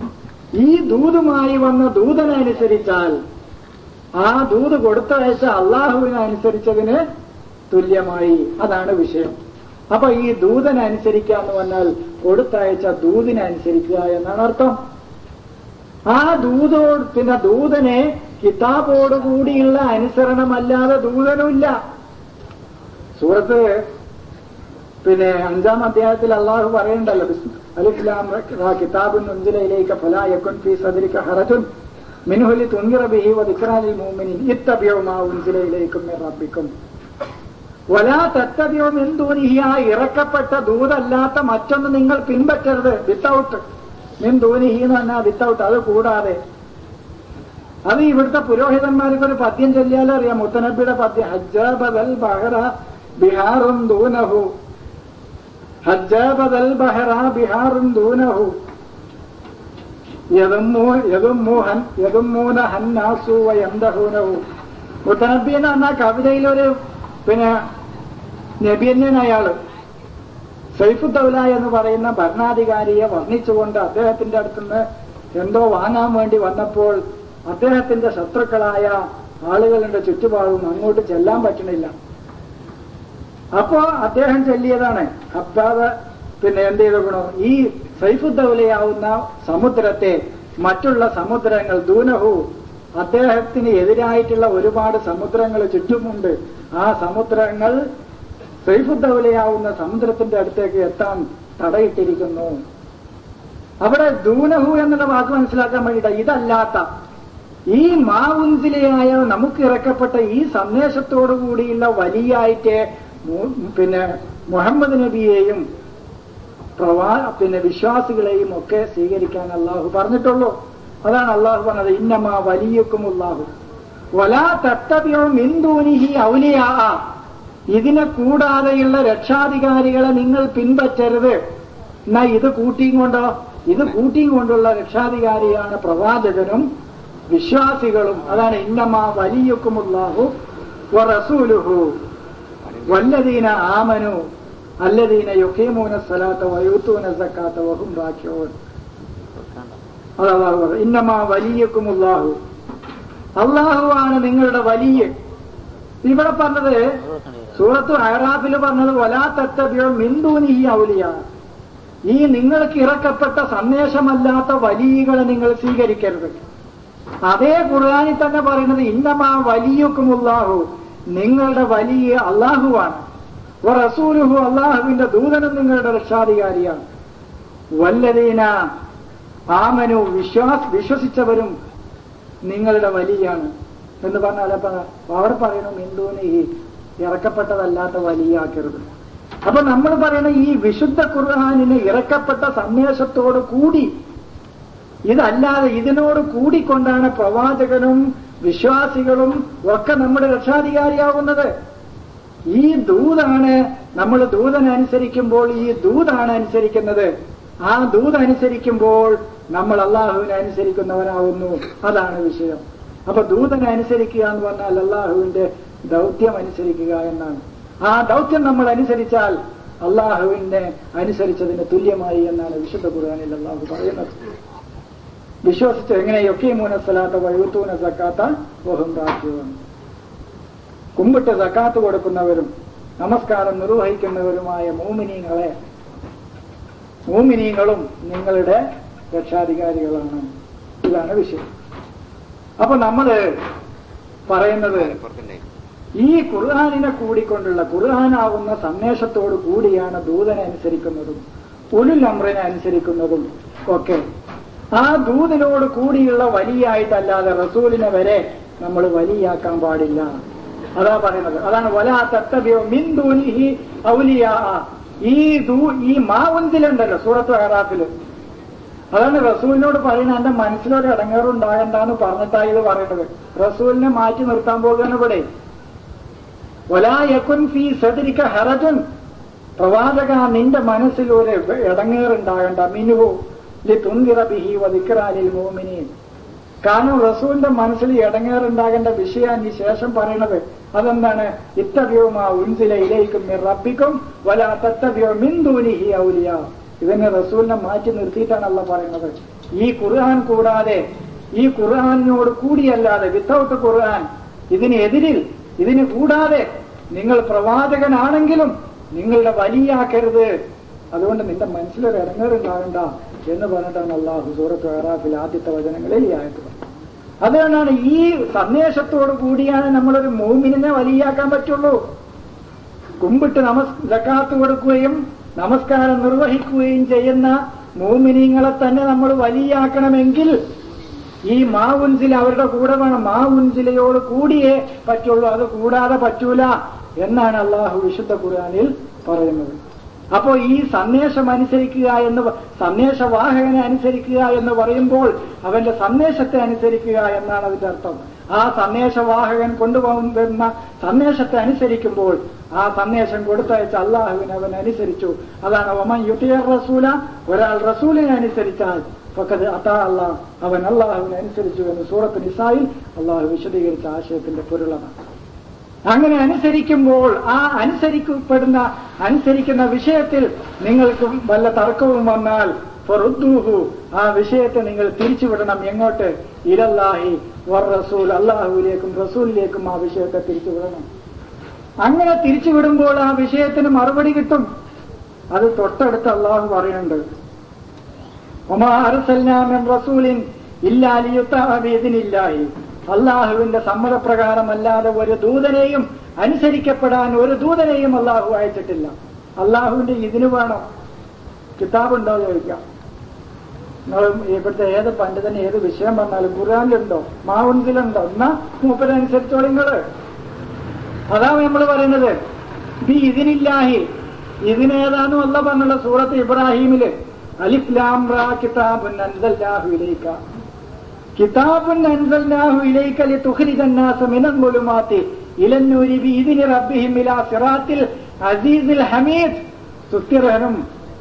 ഈ ദൂതുമായി വന്ന ദൂതനെ അനുസരിച്ചാൽ ആ ദൂത് കൊടുത്തയച്ച അള്ളാഹുവിനെ അനുസരിച്ചതിന് തുല്യമായി അതാണ് വിഷയം അപ്പൊ ഈ ദൂതനെ അനുസരിക്കുക എന്ന് പറഞ്ഞാൽ കൊടുത്തയച്ച ദൂതിനെ അനുസരിക്കുക എന്നാണ് അർത്ഥം ആ ദൂതോട് പിന്നെ ദൂതനെ കിതാബോടുകൂടിയുള്ള അനുസരണമല്ലാതെ ദൂതനുമില്ല സൂറത്ത് പിന്നെ അഞ്ചാം അധ്യായത്തിൽ അള്ളാഹു പറയണ്ടല്ലോ അലിസ്ലാം കിതാബുൻ ഉൻസിലയിലേക്ക് ഫലായക്കുൻ ഫീ സദരിക ഹറജുൻ മിൻഹുലി തുൻകിറ ബിഹി വദിക്റാലിൽ മൂമിനിൻ ഇത്തബിയോ മാ ഉൻസിലയിലേക്കും റബ്ബിക്കും വലാ തത്തബിയോ മിന്തൂനിഹി ആ ഇറക്കപ്പെട്ട ദൂതല്ലാത്ത മറ്റൊന്ന് നിങ്ങൾ പിൻപറ്റരുത് വിത്തൗട്ട് മിന്തൂനിഹി എന്ന് പറഞ്ഞാൽ വിത്തൗട്ട് അത് കൂടാതെ അത് ഇവിടുത്തെ പുരോഹിതന്മാർക്ക് ഒരു പദ്യം ചൊല്ലിയാലും അറിയാം മുത്തനബിയുടെ പദ്യം ഹജ്ജാബദൽ ബഹറ ബിഹാറും ദൂനഹു ഹജ്ജാബദൽ ബഹറ ബിഹാറും ദൂനഹു യതുമൂന ഹന്നാസു യന്തഹൂനഹു മുത്തനബി എന്ന് പറഞ്ഞാൽ കവിതയിലൊരു പിന്നെ നബി തന്നെയാണ് അയാള് സൈഫുദ്ദൗല എന്ന് പറയുന്ന ഭരണാധികാരിയെ വർണ്ണിച്ചുകൊണ്ട് അദ്ദേഹത്തിന്റെ അടുത്തുനിന്ന് എന്തോ വാങ്ങാൻ വേണ്ടി വന്നപ്പോൾ അദ്ദേഹത്തിന്റെ ശത്രുക്കളായ ആളുകളുടെ ചുറ്റുപാടും അങ്ങോട്ട് ചെല്ലാൻ പറ്റണില്ല അപ്പോ അദ്ദേഹം ചൊല്ലിയതാണ് അപ്പാതെ പിന്നെ എന്ത് ചെയ്തോ ഈ സൈഫുദ്ദൗലയാവുന്ന സമുദ്രത്തെ മറ്റുള്ള സമുദ്രങ്ങൾ ദൂനഹു അദ്ദേഹത്തിന് എതിരായിട്ടുള്ള ഒരുപാട് സമുദ്രങ്ങൾ ചുറ്റുമുണ്ട് ആ സമുദ്രങ്ങൾ സൈഫുദ്ദൗലയാവുന്ന സമുദ്രത്തിന്റെ അടുത്തേക്ക് എത്താൻ തടയിട്ടിരിക്കുന്നു അവിടെ ദൂനഹു എന്നുള്ള വാക്ക് മനസ്സിലാക്കാൻ വേണ്ടിയിട്ട് ഇതല്ലാത്ത ഈ മാവുൻസിലയായ നമുക്ക് ഇറക്കപ്പെട്ട ഈ സന്ദേശത്തോടു കൂടിയുള്ള വലിയായിട്ട് പിന്നെ മുഹമ്മദ് നബിയെയും പ്രവാ പിന്നെ വിശ്വാസികളെയും ഒക്കെ സ്വീകരിക്കാൻ അള്ളാഹു പറഞ്ഞിട്ടുള്ളൂ അതാണ് അള്ളാഹു പറഞ്ഞത് ഇന്നമാ വലിയക്കും അള്ളാഹു വലാ തത്തബിയോ മിന്തൂനിഹി ഔലിയാ ഇതിനെ കൂടാതെയുള്ള രക്ഷാധികാരികളെ നിങ്ങൾ പിൻപറ്റരുത് എന്നാ ഇത് കൂട്ടിയും കൊണ്ടോ ഇത് കൂട്ടിയും കൊണ്ടുള്ള രക്ഷാധികാരിയാണ് പ്രവാചകനും വിശ്വാസികളും അതാണ് ഇന്നമാ വലിയക്കുമുല്ലാഹു റസൂലുഹു വല്ലദീന ആമനു അല്ലദീന യുഖീമൂന സലാത്ത വയൂത്തൂന സക്കാത്ത വഹും റാഖിഊൻ അതാണ് ഇന്നമാ വലിയക്കുമുല്ലാഹു അള്ളാഹു ആണ് നിങ്ങളുടെ വലിയ ഇവിടെ പറഞ്ഞത് സൂറത്ത് അയറാഫിൽ പറഞ്ഞത് വലാ തത്തബിയോ മിന്തൂനി ഔലിയ ഈ നിങ്ങൾക്ക് ഇറക്കപ്പെട്ട സന്ദേശമല്ലാത്ത വലിയകളെ നിങ്ങൾ സ്വീകരിക്കരുത് അതേ ഖുർആാനിൽ തന്നെ പറയുന്നത് ഇന്നമാ വലിയക്കുമുല്ലാഹു നിങ്ങളുടെ വലിയ അള്ളാഹുവാണ് റസൂലുഹു അള്ളാഹുവിന്റെ ദൂതനും നിങ്ങളുടെ രക്ഷാധികാരിയാണ് വല്ലതീന ആമനു വിശ്വാസ് വിശ്വസിച്ചവരും നിങ്ങളുടെ വലിയാണ് എന്ന് പറഞ്ഞാൽ അപ്പൊ അവിടെ പറയണം എന്തോന്ന് ഈ ഇറക്കപ്പെട്ടതല്ലാത്ത വലിയാക്കരുത് അപ്പൊ നമ്മൾ പറയുന്ന ഈ വിശുദ്ധ ഖുർആാനിന് ഇറക്കപ്പെട്ട സന്ദേശത്തോട് കൂടി ഇതല്ലാതെ ഇതിനോട് കൂടിക്കൊണ്ടാണ് പ്രവാചകനും വിശ്വാസികളും ഒക്കെ നമ്മുടെ രക്ഷാധികാരിയാവുന്നത് ഈ ദൂതാണ് നമ്മൾ ദൂതനനുസരിക്കുമ്പോൾ ഈ ദൂതാണ് അനുസരിക്കുന്നത് ആ ദൂത് അനുസരിക്കുമ്പോൾ നമ്മൾ അള്ളാഹുവിനെ അനുസരിക്കുന്നവനാവുന്നു അതാണ് വിഷയം അപ്പൊ ദൂതനെ അനുസരിക്കുക എന്ന് പറഞ്ഞാൽ അള്ളാഹുവിന്റെ ദൗത്യം അനുസരിക്കുക എന്നാണ് ആ ദൗത്യം നമ്മൾ അനുസരിച്ചാൽ അള്ളാഹുവിനെ അനുസരിച്ചതിന് തുല്യമായി എന്നാണ് വിശുദ്ധ ഖുർആാനിൽ അള്ളാഹു പറയുന്നത് വിശ്വസിച്ച് എങ്ങനെയൊക്കെ മൂനസ്ഥലാത്ത വഴുത്തൂന സക്കാത്ത വഹും രാജ്യവും കുമ്പിട്ട് സക്കാത്ത് കൊടുക്കുന്നവരും നമസ്കാരം നിർവഹിക്കുന്നവരുമായ മൂമിനീങ്ങളെ മൂമിനീങ്ങളും നിങ്ങളുടെ രക്ഷാധികാരികളാണ് ഇതാണ് വിഷയം അപ്പൊ നമ്മള് പറയുന്നത് ഈ ഖുർആാനിനെ കൂടിക്കൊണ്ടുള്ള ഖുർആാനാവുന്ന സന്ദേശത്തോടു കൂടിയാണ് ദൂതനെ അനുസരിക്കുന്നതും ഉലുൽ അമ്രനെ അനുസരിക്കുന്നതും ഒക്കെ ആ ദൂതനോട് കൂടിയുള്ള വലിയായിട്ടല്ലാതെ റസൂലിനെ വരെ നമ്മൾ വലിയാക്കാൻ പാടില്ല അതാ പറയുന്നത് അതാണ് വലാ തത്തബിയോ മിന്ദൂനിഹി ഔലിയ ഈ ദൂ ഈ മാവുന്തിലുണ്ടല്ലോ സൂറത്ത് ഹറാഫില് അതാണ് റസൂലിനോട് പറയുന്നത് എന്റെ മനസ്സിലൊരു ഇടങ്ങേറുണ്ടാകണ്ടെന്ന് പറഞ്ഞിട്ടാണ് ഇത് പറയുന്നത് റസൂലിനെ മാറ്റി നിർത്താൻ പോകുകയാണ് ഇവിടെ വലാ യക്കുൻ ഫീ സദരിക്ക ഹറജുൻ പ്രവാചക നിന്റെ മനസ്സിൽ ഒരു ഇടങ്ങേറുണ്ടാകണ്ട മിനുഹു ലി തുന്തിറ ബിഹി വദിക്റാലിൽ മോമിനീൻ കാരണം റസൂലിന്റെ മനസ്സിൽ ഇടങ്ങേറുണ്ടാകേണ്ട വിഷയം ഈ ശേഷം പറയണത് അതെന്താണ് ഇത്തവ്യവുമാ ഉൻസില ഇലയിക്കും റബ്ബിക്കും വല തത്തവ്യോ മിന്ദൂനിഹി ഔലിയ ഇതിനെ റസൂലിനെ മാറ്റി നിർത്തിയിട്ടാണല്ല പറയുന്നത് ഈ ഖുർആൻ കൂടാതെ ഈ ഖുർആാനിനോട് കൂടിയല്ലാതെ വിത്തൗട്ട് ഖുർആൻ ഇതിന് എതിരിൽ ഇതിന് കൂടാതെ നിങ്ങൾ പ്രവാചകനാണെങ്കിലും നിങ്ങളുടെ വലിയാക്കരുത് അതുകൊണ്ട് നിന്റെ മനസ്സിലൊരു ഇടങ്ങേറുണ്ടാകണ്ട എന്ന് പറഞ്ഞിട്ടാണ് അള്ളാഹു സൂറത്ത് ആറാഫിൽ ആദ്യത്തെ വചനങ്ങളിൽ ഈ ആയത്ത് പറഞ്ഞത്. അതുകൊണ്ടാണ് ഈ സന്ദേശത്തോടു കൂടിയാണ് നമ്മളൊരു മൂമിനെ വലിയാക്കാൻ പറ്റുള്ളൂ കുമ്പിട്ട് നമസ് ജക്കാത്ത് കൊടുക്കുകയും നമസ്കാരം നിർവഹിക്കുകയും ചെയ്യുന്ന മൂമിനീങ്ങളെ തന്നെ നമ്മൾ വലിയാക്കണമെങ്കിൽ ഈ മാവുൻസിൽ അവരുടെ കൂടെ വേണം മാവുൻസിലയോട് കൂടിയേ പറ്റുള്ളൂ അത് കൂടാതെ പറ്റൂല എന്നാണ് അള്ളാഹു വിശുദ്ധ ഖുർആനിൽ പറയുന്നത് അപ്പോ ഈ സന്ദേശം അനുസരിക്കുക എന്ന് പ- സന്ദേശവാഹകനെ അനുസരിക്കുക എന്ന് പറയുമ്പോൾ അവന്റെ സന്ദേശത്തെ അനുസരിക്കുക എന്നാണ് അതിന്റെ അർത്ഥം ആ സന്ദേശവാഹകൻ കൊണ്ടുപോകുന്ന സന്ദേശത്തെ അനുസരിക്കുമ്പോൾ ആ സന്ദേശം കൊടുത്തയച്ച അള്ളാഹുവിനെ അവൻ അനുസരിച്ചു അതാണ് ഒമൻ യുട്ടിയർ റസൂല ഒരാൾ റസൂലിനെ അനുസരിച്ചാൽ ഫക്കത് അതാ അള്ളാഹ് അവൻ അള്ളാഹുവിനെ അനുസരിച്ചു എന്ന് സൂറത്ത് നിസായിൽ അള്ളാഹു വിശദീകരിച്ച ആശയത്തിന്റെ പൊരുളമാണ് അങ്ങനെ അനുസരിക്കുമ്പോൾ ആ അനുസരിക്കപ്പെടുന്ന അനുസരിക്കുന്ന വിഷയത്തിൽ നിങ്ങൾക്ക് വല്ല തർക്കവും വന്നാൽ ഫറുദ്ദൂഹു ആ വിഷയത്തെ നിങ്ങൾ തിരിച്ചുവിടണം എങ്ങോട്ട് ഇലല്ലാഹി വർ റസൂൽ അള്ളാഹുവിലേക്കും റസൂലിലേക്കും ആ വിഷയത്തെ തിരിച്ചുവിടണം അങ്ങനെ തിരിച്ചുവിടുമ്പോൾ ആ വിഷയത്തിന് മറുപടി കിട്ടും അത് തൊട്ടടുത്ത് അള്ളാഹു പറയുന്നുണ്ട് ഒമാ അർസൽനാമിൻ റസൂലിൻ ഇല്ലാലിയുത്താവിയതിനില്ലായി അള്ളാഹുവിന്റെ സമ്മതപ്രകാരമല്ലാതെ ഒരു ദൂതനെയും അനുസരിക്കപ്പെടാൻ ഒരു ദൂതനെയും അള്ളാഹു അയച്ചിട്ടില്ല അള്ളാഹുവിന്റെ ഇതിന് വേണം കിതാബുണ്ടോ ചോദിക്കാം നിങ്ങൾ ഇവിടുത്തെ ഏത് പണ്ഡിതന് ഏത് വിഷയം പറഞ്ഞാലും ഖുർആാനിലുണ്ടോ മാവുൻസിലുണ്ടോ എന്നാ മൂപ്പരനുസരിച്ചോളി നിങ്ങള് അതാണ് നമ്മൾ പറയുന്നത് ബി ഇതിനില്ലാഹി ഇതിനേതാനും അല്ല പറഞ്ഞുള്ള സൂറത്ത് ഇബ്രാഹിമില് അലിഫ്ലാം റാ കിതാബുൻ അൻസൽനാഹു ഇലൈക കിതാബുൻ അൻസൽനാഹു ഇലൈക ലിതുഖ്രിജന്നാസ മിനൽ മുലുമാത്തി ഇലന്നൂരി ബിഇذن റബ്ബിഹിം ഇലാ സിറാത്തിൽ അസീസിൽ ഹമീദ് സുത്യർഹനും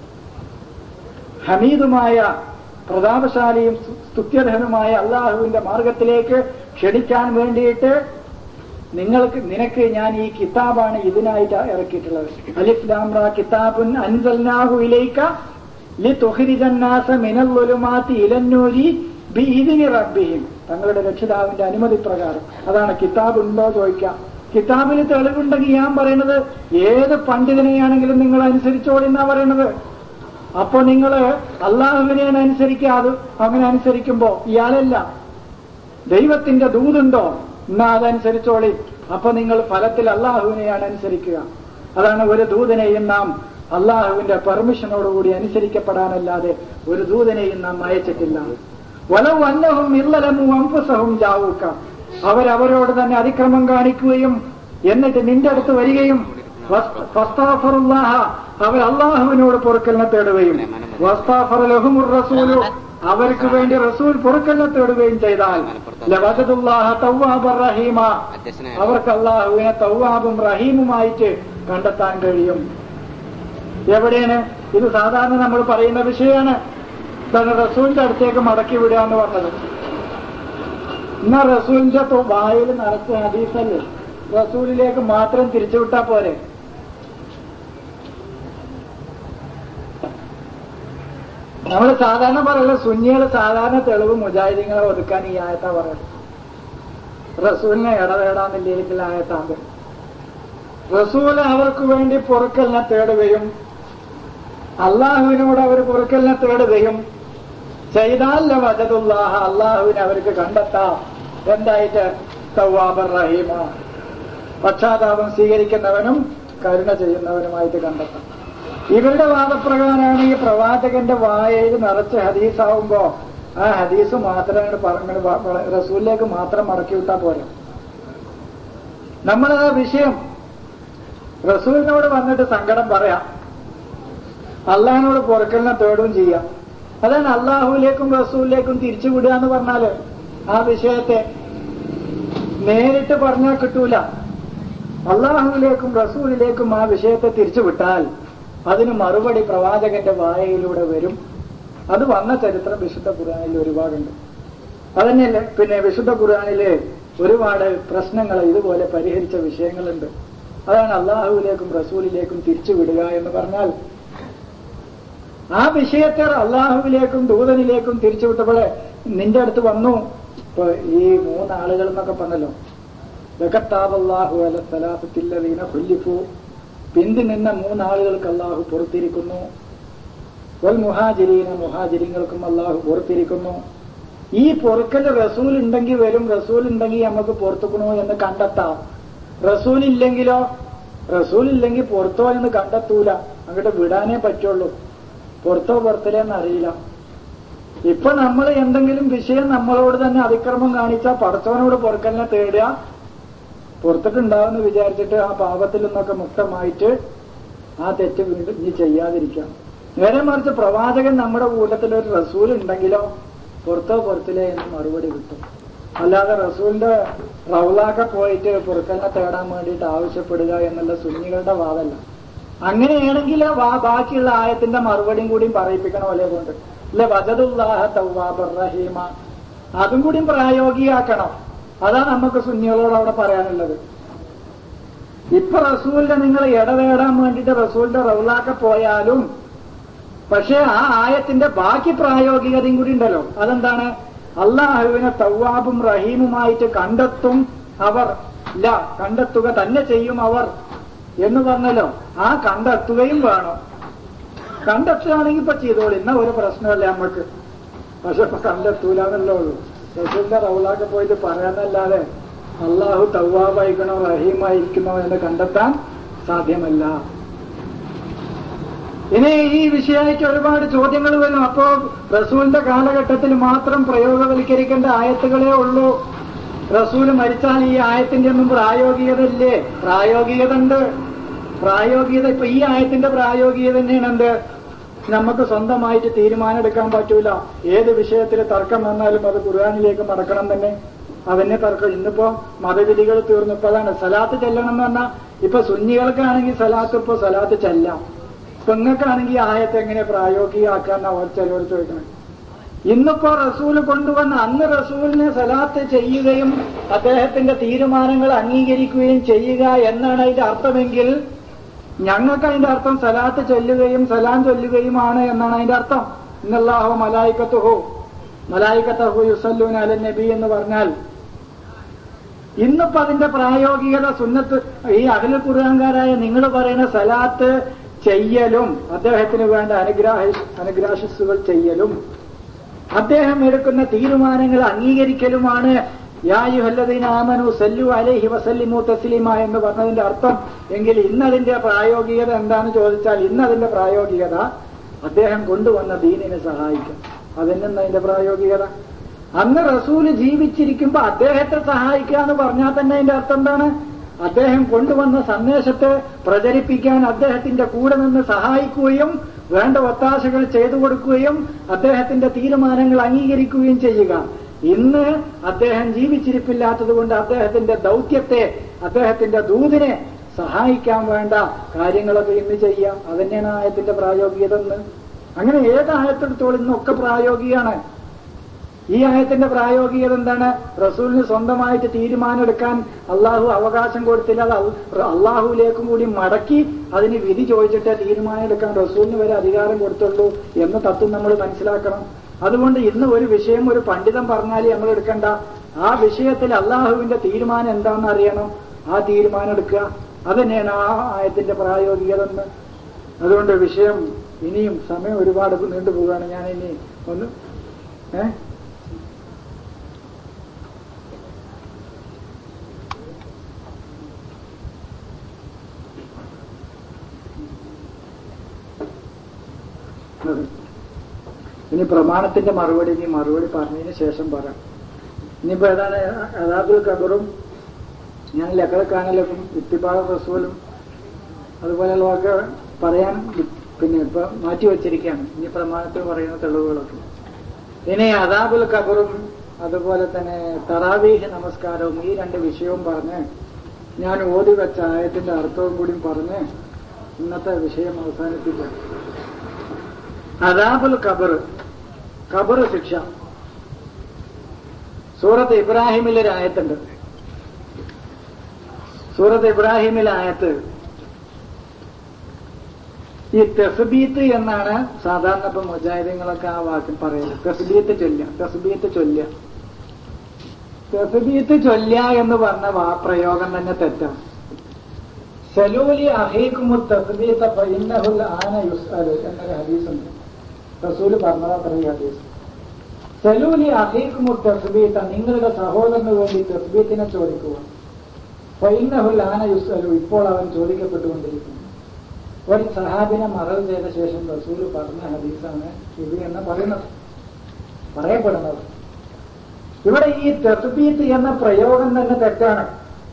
ഹമീദുമായ പ്രതാപശാലിയും സ്തുത്യർഹനുമായ അള്ളാഹുവിന്റെ മാർഗത്തിലേക്ക് ക്ഷണിക്കാൻ വേണ്ടിയിട്ട് നിങ്ങൾക്ക് നിനക്ക് ഞാൻ ഈ കിതാബാണ് ഇതിനായിട്ട് ഇറക്കിയിട്ടുള്ളത് അലിഫ്ലാംറ കിതാബുൻ അൻസൽനാഹു ഇലൈക ലിതുഖ്രിജന്നാസ മിനൽ ളുലുമാത്തി ഇലന്നൂരി ബിഇذن റബ്ബിഹിം തങ്ങളുടെ രക്ഷിതാവിന്റെ അനുമതി പ്രകാരം അതാണ് കിതാബ് ഉണ്ടോ ചോദിക്കാം കിതാബിൽ തെളിവുണ്ടെങ്കിൽ ഞാൻ പറയുന്നത് ഏത് പണ്ഡിതനെയാണെങ്കിലും നിങ്ങൾ അനുസരിച്ചോളിന്നാ പറയുന്നത് അപ്പൊ നിങ്ങൾ അള്ളാഹുവിനെയാണ് അനുസരിക്കാതെ അങ്ങനെ അനുസരിക്കുമ്പോ ഇയാളല്ല ദൈവത്തിന്റെ ദൂതുണ്ടോ എന്നാ അതനുസരിച്ചോളി അപ്പൊ നിങ്ങൾ ഫലത്തിൽ അള്ളാഹുവിനെയാണ് അനുസരിക്കുക അതാണ് ഒരു ദൂതനെയും നാം അള്ളാഹുവിന്റെ പെർമിഷനോടുകൂടി അനുസരിക്കപ്പെടാനല്ലാതെ ഒരു ദൂതനെയും നാം അയച്ചിട്ടില്ല വലവ് അന്നഹും ഇല്ലലമു അംഫുസഹും ജാവൂക്ക അവരവരോട് തന്നെ അതിക്രമം കാണിക്കുകയും എന്നിട്ട് നിന്റെ അടുത്ത് വരികയും വസ്ത- ഫസ്താഫറുല്ലാഹ അവർ അള്ളാഹുവിനോട് പൊറുക്കലിനെ തേടുകയും വസ്താഫറലഹുമുർ റസൂലു അവർക്ക് വേണ്ടി റസൂൽ പൊറുക്കലിനെ തേടുകയും ചെയ്താൽ ലവദുല്ലാഹ തവ്വാബർ റഹീമ അവർക്ക് അള്ളാഹുവിനെ തവ്വാബും റഹീമുമായിട്ട് കണ്ടെത്താൻ കഴിയും എവിടെയാണ് ഇത് സാധാരണ നമ്മൾ പറയുന്ന വിഷയമാണ് ഇതാണ് റസൂലിന്റെ അടുത്തേക്ക് മടക്കി വിടുക എന്ന് പറഞ്ഞത് എന്നാ റസൂലിന്റെ തൊ- വായിൽ നിറച്ച ഹദീസല്ലേ റസൂലിലേക്ക് മാത്രം തിരിച്ചുവിട്ടാ പോരെ നമ്മൾ സാധാരണ പറയുന്നത് സുന്നികള് സാധാരണ തെളിവ് മുജാഹിദീങ്ങളെ ഒതുക്കാൻ ഈ ആയത്താ പറയുന്നത് റസൂലിനെ ഇടവേടാന്നില്ല ആയത്താണ്ട് റസൂൽ അവർക്ക് വേണ്ടി പൊറുക്കലിനെ തേടുകയും അള്ളാഹുവിനോട് അവർ പൊറുക്കലിനെ തേടുകയും ചെയ്താൽ വജതുല്ലാഹ അള്ളാഹുവിനെ അവർക്ക് കണ്ടെത്താം എന്തായിട്ട് തവാബർ റഹീമ പക്ഷാതാപം സ്വീകരിക്കുന്നവനും കരുണ ചെയ്യുന്നവനുമായിട്ട് കണ്ടെത്താം ഇവരുടെ വാദപ്രകാരമാണ് ഈ പ്രവാചകന്റെ വായയിൽ നിറച്ച് ഹദീസാവുമ്പോ ആ ഹദീസ് മാത്രം പറഞ്ഞു റസൂലിലേക്ക് മാത്രം മടക്കി വിട്ടാ പോരാ നമ്മളത് വിഷയം റസൂലിനോട് വന്നിട്ട് സങ്കടം പറയാം അള്ളാഹിനോട് പൊറുക്കലിനെ തേടുകയും ചെയ്യാം അതാണ് അള്ളാഹുവിലേക്കും റസൂലിലേക്കും തിരിച്ചു വിടുക എന്ന് പറഞ്ഞാല് ആ വിഷയത്തെ നേരിട്ട് പറഞ്ഞാൽ കിട്ടൂല അള്ളാഹുവിലേക്കും റസൂലിലേക്കും ആ വിഷയത്തെ തിരിച്ചു വിട്ടാൽ അതിന് മറുപടി പ്രവാചകന്റെ വായയിലൂടെ വരും അത് വന്ന ചരിത്രം വിശുദ്ധ ഖുർആനിൽ ഒരുപാടുണ്ട് അതന്നെയല്ലേ പിന്നെ വിശുദ്ധ ഖുർആനില് ഒരുപാട് പ്രശ്നങ്ങൾ ഇതുപോലെ പരിഹരിച്ച വിഷയങ്ങളുണ്ട് അതാണ് അള്ളാഹുവിലേക്കും റസൂലിലേക്കും തിരിച്ചു വിടുക എന്ന് പറഞ്ഞാൽ ആ വിഷയത്തെ അള്ളാഹുവിലേക്കും ദൂതനിലേക്കും തിരിച്ചുവിട്ടപ്പോഴേ നിന്റെ അടുത്ത് വന്നു ഇപ്പൊ ഈ മൂന്നാളുകൾ എന്നൊക്കെ പറഞ്ഞല്ലോ ലഖത്താബല്ലാഹു അല സലാസത്തില്ലതീന ഖുല്ലിഫു പിന്തി നിന്ന മൂന്നാളുകൾക്ക് അള്ളാഹു പുറത്തിരിക്കുന്നു വൽ മുഹാജിരീന മുഹാജിരിങ്ങൾക്കും അള്ളാഹു പുറത്തിരിക്കുന്നു ഈ പൊറുക്കൽ റസൂൽ ഉണ്ടെങ്കിൽ വരും റസൂൽ ഉണ്ടെങ്കിൽ നമുക്ക് പുറത്തുക്കണോ എന്ന് കണ്ടെത്താം റസൂൽ ഇല്ലെങ്കിലോ റസൂൽ ഇല്ലെങ്കിൽ പുറത്തോ എന്ന് കണ്ടെത്തൂല അങ്ങോട്ട് വിടാനേ പറ്റുള്ളൂ പുറത്തോ പുറത്തിലേന്ന് അറിയില്ല ഇപ്പൊ നമ്മൾ എന്തെങ്കിലും വിഷയം നമ്മളോട് തന്നെ അതിക്രമം കാണിച്ചാൽ പടച്ചവനോട് പൊറുക്കലിനെ തേടുക പുറത്തിട്ടുണ്ടാവുമെന്ന് വിചാരിച്ചിട്ട് ആ പാപത്തിൽ നിന്നൊക്കെ മുക്തമായിട്ട് ആ തെറ്റ് വീണ്ടും ഇനി ചെയ്യാതിരിക്കാം നേരെ മറിച്ച് പ്രവാചകൻ നമ്മുടെ കൂട്ടത്തിൽ ഒരു റസൂൽ ഉണ്ടെങ്കിലോ പുറത്തോ പുറത്തിലേ എന്ന് മറുപടി കിട്ടും അല്ലാതെ റസൂലിന്റെ റൗലാക്കെ പോയിട്ട് പുറക്കലിനെ തേടാൻ വേണ്ടിയിട്ട് ആവശ്യപ്പെടുക എന്നുള്ള സുന്നികളുടെ വാദമല്ല അങ്ങനെയാണെങ്കിൽ വാ- ബാക്കിയുള്ള ആയത്തിന്റെ മറുപടിയും കൂടിയും പറയിപ്പിക്കണം അല്ലേ കൊണ്ട് അല്ലെ വജദുല്ലാഹ തൗവാബർ റഹീമ അതും കൂടിയും പ്രായോഗികമാക്കണം അതാ നമുക്ക് സുന്നികളോട് അവിടെ പറയാനുള്ളത് ഇപ്പൊ റസൂലിനെ നിങ്ങൾ ഇടവേടാൻ വേണ്ടിയിട്ട് റസൂലിന്റെ റൗലാക്കെ പോയാലും പക്ഷേ ആ ആയത്തിന്റെ ബാക്കി പ്രായോഗികതയും കൂടി ഉണ്ടല്ലോ അതെന്താണ് അള്ളാഹുവിനെ തവ്വാബും റഹീമുമായിട്ട് കണ്ടെത്തും അവർ ഇല്ല കണ്ടെത്തുക തന്നെ ചെയ്യും അവർ എന്ന് പറഞ്ഞല്ലോ ആ കണ്ടെത്തുകയും വേണം കണ്ടെത്തുകയാണെങ്കിൽ ഇപ്പൊ ചെയ്തോളൂ ഇന്ന ഒരു പ്രശ്നമല്ല നമ്മക്ക് പക്ഷെ ഇപ്പൊ കണ്ടെത്തൂല എന്നല്ലേ ഉള്ളൂ റസൂലിന്റെ റൗലാക്കെ പോയിട്ട് പറയാന്നല്ലാതെ അള്ളാഹു തവ്വാബായിക്കണോ റഹീമായിരിക്കണോ എന്ന് കണ്ടെത്താൻ സാധ്യമല്ല ഇനി ഈ വിഷയമായിട്ട് ഒരുപാട് ചോദ്യങ്ങൾ വരും അപ്പോ റസൂലിന്റെ കാലഘട്ടത്തിൽ മാത്രം പ്രയോഗവൽക്കരിക്കേണ്ട ആയത്തുകളേ ഉള്ളൂ റസൂല് മരിച്ചാൽ ഈ ആയത്തിന്റെ ഒന്നും പ്രായോഗികത ഇല്ലേ പ്രായോഗികത ഉണ്ട് പ്രായോഗികത ഇപ്പൊ ഈ ആയത്തിന്റെ പ്രായോഗികത തന്നെയാണ് എന്ത് നമുക്ക് സ്വന്തമായിട്ട് തീരുമാനം എടുക്കാൻ പറ്റൂല ഏത് വിഷയത്തിൽ തർക്കം വന്നാലും അത് ഖുർആാനിലേക്ക് മടക്കണം തന്നെ അതന്നെ തർക്കം ഇന്നിപ്പോ മതവിധികൾ തീർന്നു ഇപ്പൊ അതാണ് സലാത്ത് ചെല്ലണം എന്ന് പറഞ്ഞാൽ ഇപ്പൊ സുന്നികൾക്കാണെങ്കിൽ സലാത്ത് ഇപ്പൊ സലാത്ത് ചെല്ലാം പെങ്ങൾക്കാണെങ്കിൽ ആയത്ത് എങ്ങനെ പ്രായോഗികമാക്കാന്ന് അവർ ചിലവർ ചോദിക്കണം ഇന്നിപ്പോ റസൂൽ കൊണ്ടുവന്ന അന്ന് റസൂലിനെ സലാത്ത് ചെയ്യുകയും അദ്ദേഹത്തിന്റെ തീരുമാനങ്ങൾ അംഗീകരിക്കുകയും ചെയ്യുക എന്നാണ് അതിന്റെ അർത്ഥമെങ്കിൽ ഞങ്ങൾക്ക് അതിന്റെ അർത്ഥം സലാത്ത് ചൊല്ലുകയും സലാം ചൊല്ലുകയുമാണ് എന്നാണ് അതിന്റെ അർത്ഥം ഇന്നല്ലാഹോ മലായിക്കത്തുഹോ മലായിക്കത്തഹു യുസല്ലൂൻ അല നബി എന്ന് പറഞ്ഞാൽ ഇന്നിപ്പോ അതിന്റെ പ്രായോഗികത സുന്നത്ത് ഈ അഖില ഖുർആൻകാരായ നിങ്ങൾ പറയുന്ന സലാത്ത് ചെയ്യലും അദ്ദേഹത്തിന് വേണ്ട അനുഗ്രാഹ അനുഗ്രാശസ്സുകൾ ചെയ്യലും അദ്ദേഹം എടുക്കുന്ന തീരുമാനങ്ങൾ അംഗീകരിക്കലുമാണ് യായുഹല്ലദീന ആമനു സല്ലു അലൈഹി വസല്ലിമു തസ്ലീമ എന്ന് പറഞ്ഞതിന്റെ അർത്ഥം എങ്കിൽ ഇന്നതിന്റെ പ്രായോഗികത എന്താന്ന് ചോദിച്ചാൽ ഇന്നതിന്റെ പ്രായോഗികത അദ്ദേഹം കൊണ്ടുവന്ന ദീനിനെ സഹായിക്കും അതെന്നെന്താ അതിന്റെ പ്രായോഗികത അന്ന് റസൂല് ജീവിച്ചിരിക്കുമ്പോ അദ്ദേഹത്തെ സഹായിക്കുക എന്ന് പറഞ്ഞാൽ തന്നെ അതിന്റെ അർത്ഥം എന്താണ് അദ്ദേഹം കൊണ്ടുവന്ന സന്ദേശത്തെ പ്രചരിപ്പിക്കാൻ അദ്ദേഹത്തിന്റെ കൂടെ നിന്ന് സഹായിക്കുകയും വേണ്ട ഒത്താശകൾ ചെയ്തു കൊടുക്കുകയും അദ്ദേഹത്തിന്റെ തീരുമാനങ്ങൾ അംഗീകരിക്കുകയും ചെയ്യുക ഇന്ന് അദ്ദേഹം ജീവിച്ചിരിപ്പില്ലാത്തത് കൊണ്ട് അദ്ദേഹത്തിന്റെ ദൗത്യത്തെ അദ്ദേഹത്തിന്റെ ദൂതിനെ സഹായിക്കാൻ വേണ്ട കാര്യങ്ങളൊക്കെ ഇന്ന് ചെയ്യാം അതന്നെയാണ് ആയത്തിന്റെ പ്രായോഗികത എന്ന് അങ്ങനെ ഏത് ആയത്തെടുത്തോളം ഇന്നൊക്കെ പ്രായോഗികമാണ് ഈ ആയത്തിന്റെ പ്രായോഗികത എന്താണ് റസൂലിന് സ്വന്തമായിട്ട് തീരുമാനമെടുക്കാൻ അള്ളാഹു അവകാശം കൊടുത്തില്ല അത് അൽ- അള്ളാഹുവിലേക്കും കൂടി മടക്കി അതിന് വിധി ചോദിച്ചിട്ട് തീരുമാനമെടുക്കാൻ റസൂലിന് വരെ അധികാരം കൊടുത്തുള്ളൂ എന്ന തത്വം നമ്മൾ മനസ്സിലാക്കണം അതുകൊണ്ട് ഇന്ന് ഒരു വിഷയം ഒരു പണ്ഡിതൻ പറഞ്ഞാൽ നമ്മൾ എടുക്കണ്ട ആ വിഷയത്തിൽ അള്ളാഹുവിന്റെ തീരുമാനം എന്താണെന്ന് അറിയണം ആ തീരുമാനം എടുക്കുക അതന്നെയാണ് ആ ആയത്തിന്റെ പ്രായോഗികത എന്ന് അതുകൊണ്ട് വിഷയം ഇനിയും സമയം ഒരുപാട് നീണ്ടുപോവുകയാണ് ഞാൻ ഇനി ഒന്ന് ഏഹ് അതെ. ഇനി പ്രമാണത്തിന്റെ മറുപടി ഇനി മറുപടി പറഞ്ഞതിന് ശേഷം പറയാം ഇനിയിപ്പോ ഏതാണ് അതാബുൽ ഖബറും ഞാൻ ലക്കടക്കാനലക്കും ഇത്തിബാദ റസൂലും അതുപോലെയുള്ളതൊക്കെ പറയാൻ വി- പിന്നെ ഇപ്പൊ മാറ്റി വച്ചിരിക്കുകയാണ് ഇനി പ്രമാണത്തിൽ പറയുന്ന തെളിവുകളൊക്കെ ഇനി അതാബുൽ ഖബറും അതുപോലെ തന്നെ തറാവീഹ് നമസ്കാരവും ഈ രണ്ട് വിഷയവും പറഞ്ഞ് ഞാൻ ഓതി വെച്ച ആയത്തിന്റെ അർത്ഥവും കൂടി പറഞ്ഞ് ഇന്നത്തെ വിഷയം അവസാനിപ്പിക്കാം അദാബുൽ ഖബർ ഖബർ ശിക്ഷ സൂറത്ത് ഇബ്രാഹിമിലെ ഒരു ആയത്തുണ്ട് സൂറത്ത് ഇബ്രാഹിമിലെ ആയത്ത് ഈ തെസ്ബീത്ത് എന്നാണ് സാധാരണ ഇപ്പൊ മുജാഹിദീങ്ങളൊക്കെ ആ വാക്ക് പറയുന്നത് തെസ്ബീത്ത് ചൊല്ലുക തെസ്ബീത്ത് ചൊല്ലുക തെഫബീത്ത് ചൊല്ലുക എന്ന് പറഞ്ഞ വാ പ്രയോഗം തന്നെ തെറ്റാണ് സലൂലി അഹീക്കുമു തസ്ബീത്ത ഫഇന്നഹുൽ ആന യുസ്അലു എന്നൊരു ഹദീസുണ്ട് റസൂല് പറഞ്ഞതാ പറയുക ഹദീസ് സലൂലി അഹീക്കുമു തസ്ബീത്ത നിങ്ങളുടെ സഹോദരന് വേണ്ടി തസ്ബീത്തിനെ ചോദിക്കുക ഫൈനഹുൽ ആന യുസ്അലു ഇപ്പോൾ അവൻ ചോദിക്കപ്പെട്ടുകൊണ്ടിരിക്കുന്നു ഒരു സഹാബിനെ മറവ് ചെയ്ത ശേഷം റസൂല് പറഞ്ഞ ഹദീസാണ് ഇത് എന്ന് പറയുന്നത് പറയപ്പെടുന്നത് ഇവിടെ ഈ തെസ്ബീത്ത് എന്ന പ്രയോഗം തന്നെ തെറ്റാണ്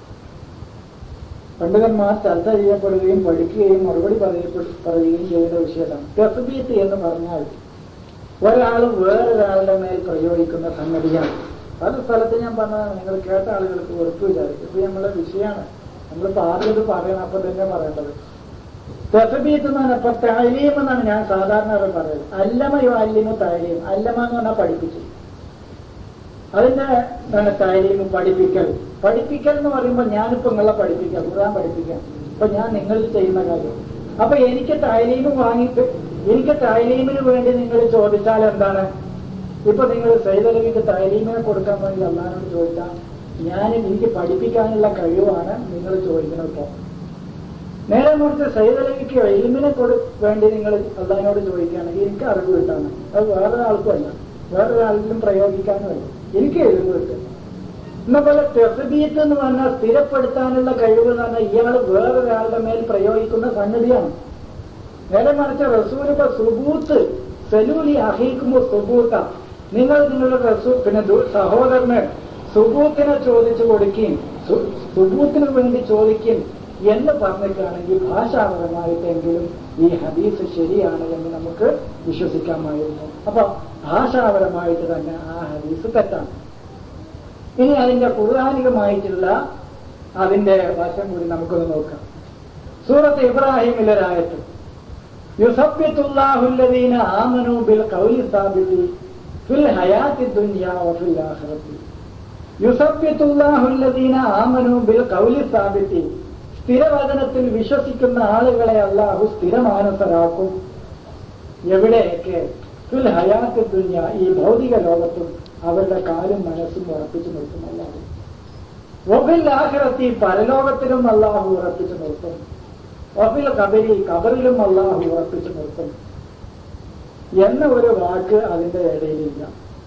പണ്ഡിതന്മാർ ചർച്ച ചെയ്യപ്പെടുകയും പഠിക്കുകയും മറുപടി പറയപ്പെടു പറയുകയും ചെയ്യുന്ന വിഷയമാണ് തെസ്ബീത്ത് എന്ന് പറഞ്ഞാൽ ഒരാൾ വേറൊരാളുടെ മേൽ പ്രയോഗിക്കുന്ന സംഗതിയാണ് പല സ്ഥലത്ത് ഞാൻ പറഞ്ഞതാണ് നിങ്ങൾ കേട്ട ആളുകൾക്ക് വെറുപ്പ് വിചാരിക്കും ഇത് നമ്മളെ വിഷയമാണ് നമ്മളിപ്പോ ആദ്യം ഇത് പറയണം അപ്പൊ തന്നെ പറയേണ്ടത് തെസബീത്ത് എന്ന് പറഞ്ഞാൽ ഇപ്പൊ താലീം എന്നാണ് ഞാൻ സാധാരണ പറയുന്നത് അല്ലമയോ അല്ലിമോ താലീം അല്ലമ എന്ന് പറഞ്ഞാൽ പഠിപ്പിച്ചു അതിന്റെ എന്താണ് താലീമും പഠിപ്പിക്കൽ പഠിപ്പിക്കൽ എന്ന് പറയുമ്പോൾ ഞാനിപ്പോ നിങ്ങളെ പഠിപ്പിക്കാം ഖുർആൻ പഠിപ്പിക്കാം അപ്പൊ ഞാൻ നിങ്ങളിൽ ചെയ്യുന്ന കാര്യം അപ്പൊ എനിക്ക് താലീമ് വാങ്ങിയിട്ട് എനിക്ക് താലീമിന് വേണ്ടി നിങ്ങൾ ചോദിച്ചാൽ എന്താണ് ഇപ്പൊ നിങ്ങൾ സൈതലവിക്ക് താലീമിനെ കൊടുക്കാൻ വേണ്ടി അള്ളഹാനോട് ചോദിച്ചാൽ ഞാൻ എനിക്ക് പഠിപ്പിക്കാനുള്ള കഴിവാണ് നിങ്ങൾ ചോദിക്കുന്നത് ഇപ്പൊ നേരെ മറിച്ച് സൈതലവിക്ക് എൽമിനെ കൊടു വേണ്ടി നിങ്ങൾ അള്ളഹാനോട് ചോദിക്കുകയാണെങ്കിൽ എനിക്ക് അറിവ് കിട്ടാണ് അത് വേറൊരാൾക്കും അല്ല വേറൊരാളിലും പ്രയോഗിക്കാനുമല്ല എനിക്ക് എഴുതും കിട്ടും എന്നപോലെ തെസബീത്ത് എന്ന് പറഞ്ഞാൽ സ്ഥിരപ്പെടുത്താനുള്ള കഴിവ് എന്ന് പറഞ്ഞാൽ ഇയാൾ വേറൊരാളുടെ മേൽ പ്രയോഗിക്കുന്ന സംഗതിയാണ് നേരെ മറിച്ച് റസൂലിപ്പോ സുബൂത്ത് സലൂലി അഹീക്കുമ്പോ സുബൂത്ത നിങ്ങൾ നിങ്ങളുടെ റസൂ പിന്നെ ദു- സഹോദരന് സുബൂത്തിനെ ചോദിച്ചു കൊടുക്കുകയും സു- സുബൂത്തിന് വേണ്ടി ചോദിക്കും എന്ന് പറഞ്ഞിട്ടാണെങ്കിൽ ഭാഷാപരമായിട്ടെങ്കിലും ഈ ഹദീസ് ശരിയാണ് എന്ന് നമുക്ക് വിശ്വസിക്കാമായിരുന്നു അപ്പൊ ഭാഷാപരമായിട്ട് തന്നെ ആ ഹദീസ് തെറ്റാണ് ഇനി അതിന്റെ ഖുർആാനികമായിട്ടുള്ള അതിന്റെ വശം കൂടി നമുക്കൊന്ന് നോക്കാം സൂറത്ത് ഇബ്രാഹിമിലൊരായത്ത് യുസബ്ബിത്തുല്ലാഹുല്ലദീന ആമനു ബിൽ ഖൗലി സാബിതി ഫിൽ ഹയാത്തി ദുനിയ വഫിൽ ആഖിറത്തി യുസബ്ബിത്തുല്ലാഹുല്ലദീന ആമനു ബിൽ ഖൗലി സാബിതി സ്ഥിരവചനത്തിൽ വിശ്വസിക്കുന്ന ആളുകളെ അല്ലാഹു സ്ഥിരമാനസരാക്കും എവിടെയൊക്കെ ഫിൽ ഹയാത്തി ദുനിയ ഈ ഭൗതിക ലോകത്തും അവരുടെ കാലും മനസ്സും ഉറപ്പിച്ചു നിർത്തും അല്ലാഹു വഫിൽ ആഖിറത്തി പരലോകത്തിലും അല്ലാഹു ഉറപ്പിച്ചു നിർത്തും വഫിൽ കബരി കബറിലും അള്ളാഹു ഉറപ്പിച്ചു നിർത്തും എന്ന ഒരു വാക്ക് അതിന്റെ ഇടയിലില്ല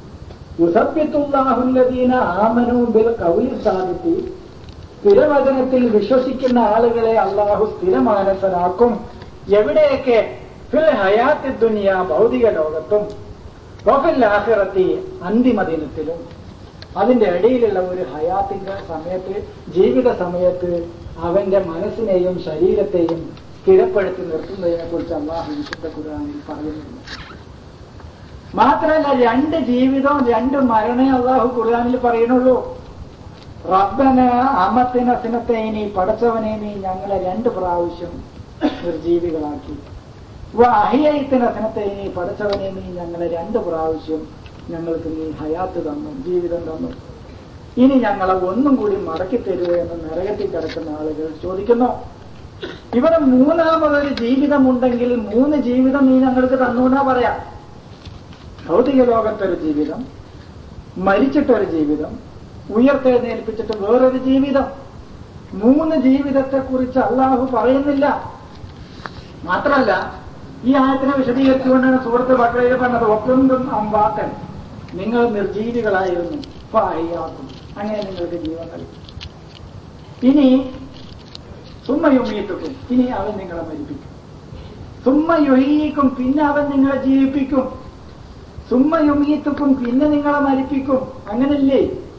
യുസബ്യത്തുല്ലാഹുല്ലദീന ആമനു ബിൽ കൗലി സാധിത്തി സ്ഥിരവചനത്തിൽ വിശ്വസിക്കുന്ന ആളുകളെ അള്ളാഹു സ്ഥിരമാനസരാക്കും എവിടെയൊക്കെ ഫിൽ ഹയാത്തി ദുനിയ ഭൗതിക ലോകത്തും വഫിൽ ആഖിറത്തി അന്തിമ ദിനത്തിലും അതിന്റെ ഇടയിലുള്ള ഒരു ഹയാത്തിന്റെ സമയത്ത് ജീവിത സമയത്ത് അവന്റെ മനസ്സിനെയും ശരീരത്തെയും സ്ഥിരപ്പെടുത്തി നിർത്തുന്നതിനെ കുറിച്ച് അള്ളാഹു വിശുദ്ധ ഖുർആനിൽ പറയുന്നുണ്ട് മാത്രമല്ല രണ്ട് ജീവിതവും രണ്ട് മരണേ അള്ളാഹു ഖുർആനിൽ പറയുന്നുള്ളൂ റബ്ബന അമത്തിന സിനത്തേനി പടച്ചവനെ നീ ഞങ്ങളെ രണ്ട് പ്രാവശ്യം നിർജീവികളാക്കി അഹിയത്തിന് സിനത്തേനി പടച്ചവനെ നീ ഞങ്ങളെ രണ്ട് പ്രാവശ്യം ഞങ്ങൾക്ക് നീ ഹയാത്ത് തന്നു ജീവിതം തന്നു ഇനി ഞങ്ങളെ ഒന്നും കൂടി മടക്കി തരുക എന്ന് നരകത്തിൽ കിടക്കുന്ന ആളുകൾ ചോദിക്കുന്നു ഇവിടെ മൂന്നാമതൊരു ജീവിതമുണ്ടെങ്കിൽ മൂന്ന് ജീവിതം നീ ഞങ്ങൾക്ക് തന്നുകൊണ്ടാ പറയാം ഭൗതിക ലോകത്തൊരു ജീവിതം മരിച്ചിട്ടൊരു ജീവിതം ഉയർത്തെഴുന്നേൽപ്പിച്ചിട്ട് വേറൊരു ജീവിതം മൂന്ന് ജീവിതത്തെ കുറിച്ച് അള്ളാഹു പറയുന്നില്ല മാത്രമല്ല ഈ ആയത്തിനെ വിശദീകരിച്ചുകൊണ്ടാണ് സുഹൃത്ത് ബക്രയിൽ പറഞ്ഞത് ഒക്കൊന്നും അമ്പാക്കൻ നിങ്ങൾ നിർജീവികളായിരുന്നു ഫാഹിയാക്കും അങ്ങനെ നിങ്ങൾക്ക് ജീവൻ നൽകി ഇനി സുമ്മയുമീത്തുക്കും ഇനി അവൻ നിങ്ങളെ മരിപ്പിക്കും സുമ്മയൊഴിയിക്കും പിന്നെ അവൻ നിങ്ങളെ ജീവിപ്പിക്കും സുമ്മയുമീത്തുക്കും പിന്നെ നിങ്ങളെ മരിപ്പിക്കും അങ്ങനല്ലേ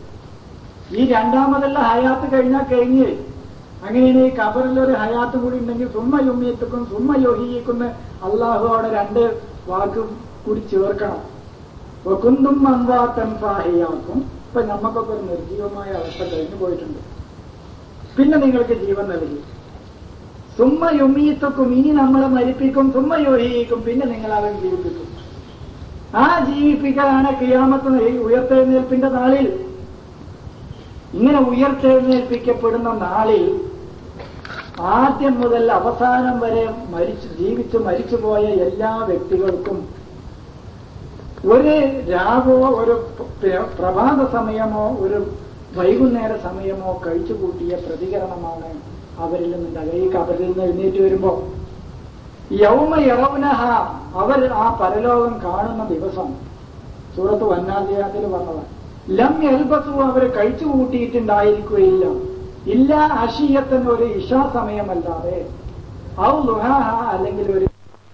ഈ രണ്ടാമതുള്ള ഹയാത്ത് കഴിഞ്ഞാൽ കഴിഞ്ഞ് അങ്ങനെയാണ് ഈ കബറിലൊരു ഹയാത്ത് കൂടി ഉണ്ടെങ്കിൽ സുമ്മ യുമ്മിയത്തുക്കും സുമ്മ യോഹിയിക്കുന്ന അള്ളാഹു അവിടെ രണ്ട് വാക്ക് കൂടി ചേർക്കണം കുന്തും അൻവാത്തൻ ഫാഹിയാക്കും ഇപ്പൊ നമുക്കൊക്കെ ഒരു നിർജീവമായ അവസ്ഥ കഴിഞ്ഞു പോയിട്ടുണ്ട് പിന്നെ നിങ്ങൾക്ക് ജീവൻ നൽകി സുമ്മ യുമീത്തുക്കും ഇനി നമ്മളെ മരിപ്പിക്കും സുമ്മ യോഹിയിക്കും പിന്നെ നിങ്ങൾ അവൻ ജീവിപ്പിക്കും ആ ജീവിപ്പിക്കലാണ് കിയാമത്ത് ഉയർത്തെഴുന്നേൽപ്പിന്റെ നാളിൽ ഇങ്ങനെ ഉയർത്തെഴുന്നേൽപ്പിക്കപ്പെടുന്ന നാളിൽ ആദ്യം മുതൽ അവസാനം വരെ മരിച്ചു ജീവിച്ചു മരിച്ചുപോയ എല്ലാ വ്യക്തികൾക്കും ഒരു രാവോ ഒരു പ്ര- പ്രഭാത സമയമോ ഒരു വൈകുന്നേര സമയമോ കഴിച്ചു കൂട്ടിയ പ്രതികരണമാണ് അവരിൽ നിന്നുണ്ടാകുക ഈ കബറിൽ നിന്ന് എഴുന്നേറ്റ് വരുമ്പോ യൗമ യറൗനഹ അവർ ആ പരലോകം കാണുന്ന ദിവസം സൂറത്ത് വന്നാധ്യായത്തിൽ പറഞ്ഞത് ലം എൽബസു അവർ കഴിച്ചു കൂട്ടിയിട്ടുണ്ടായിരിക്കുകയില്ല ഇല്ല അഷിയത്തിന് ഒരു ഇഷാ സമയമല്ലാതെ ഔ ലുഹാഹ അല്ലെങ്കിൽ ഒരു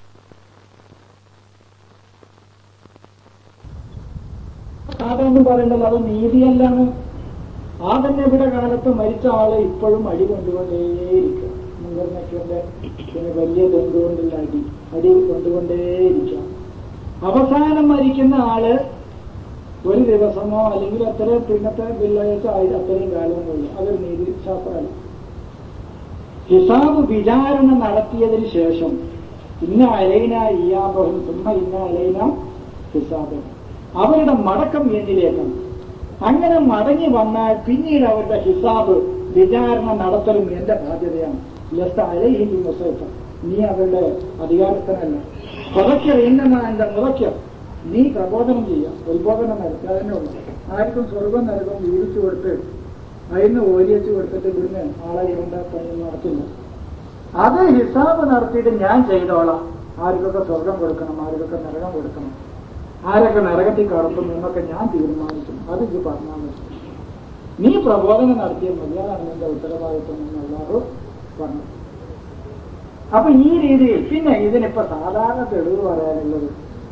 സാധാരണ പറയേണ്ടത് അത് നീതിയല്ലാണ് ആദനബിയുടെ കാലത്ത് മരിച്ച ആള് ഇപ്പോഴും അടി കൊണ്ടുകൊണ്ടേയിരിക്കുക മുങ്കർനക്കിന്റെ പിന്നെ വലിയ ദണ്ടുകൊണ്ടുള്ള അടി അടി കൊണ്ടുകൊണ്ടേയിരിക്കുക അവസാനം മരിക്കുന്ന ആള് ഒരു ദിവസമോ അല്ലെങ്കിൽ അത്ര പിന്നത്തെ വെള്ളിയാഴ്ച ആയിട്ട് അത്രയും കാലമൊന്നുമില്ല അതൊരു നീതിശാസ്ത്രമല്ല ഹിസാബ് വിചാരണ നടത്തിയതിന് ശേഷം ഇന്ന അലൈന ഇയാബഹും സുമ്മ ഇന്ന അലൈന ഹിസാബ് അവരുടെ മടക്കം എന്നിലേക്കാണ് അങ്ങനെ മടങ്ങി വന്നാൽ പിന്നീട് അവരുടെ ഹിസാബ് വിചാരണ നടത്തലും എന്റെ ബാധ്യതയാണ് ലസ്ത അലൈഹി മുസൈഫ നീ അവരുടെ അധികാരസ്ഥനല്ല മുതയ്ക്കർ ഇന്നമാ എന്റെ മുതയ്ക്കർ നീ പ്രബോധനം ചെയ്യാം ഉത്ബോധനം നടത്തുക തന്നെ ഉള്ളു ആർക്കും സ്വർഗം നരകം വീതിച്ചു കൊടുത്ത് അതിന് ഓരിയച്ചു കൊടുത്തിട്ട് ഇവിടുന്ന് ആളെ ഇവന്റെ പണി നടത്തില്ല അത് ഹിസാബ് നടത്തിയിട്ട് ഞാൻ ചെയ്തോളാം ആർക്കൊക്കെ സ്വർഗം കൊടുക്കണം ആർക്കൊക്കെ നരകം കൊടുക്കണം ആരൊക്കെ നരകത്തിൽ കടത്തും എന്നൊക്കെ ഞാൻ തീരുമാനിക്കും അത് ഇത് പറഞ്ഞാൽ മതി നീ പ്രബോധനം നടത്തിയ മതി അതാണ് നിന്റെ ഉത്തരവാദിത്വം എന്നുള്ളത് പറഞ്ഞു അപ്പൊ ഈ രീതിയിൽ പിന്നെ ഇതിനിപ്പോ സാധാരണ തെളിവ് പറയാനുള്ളത്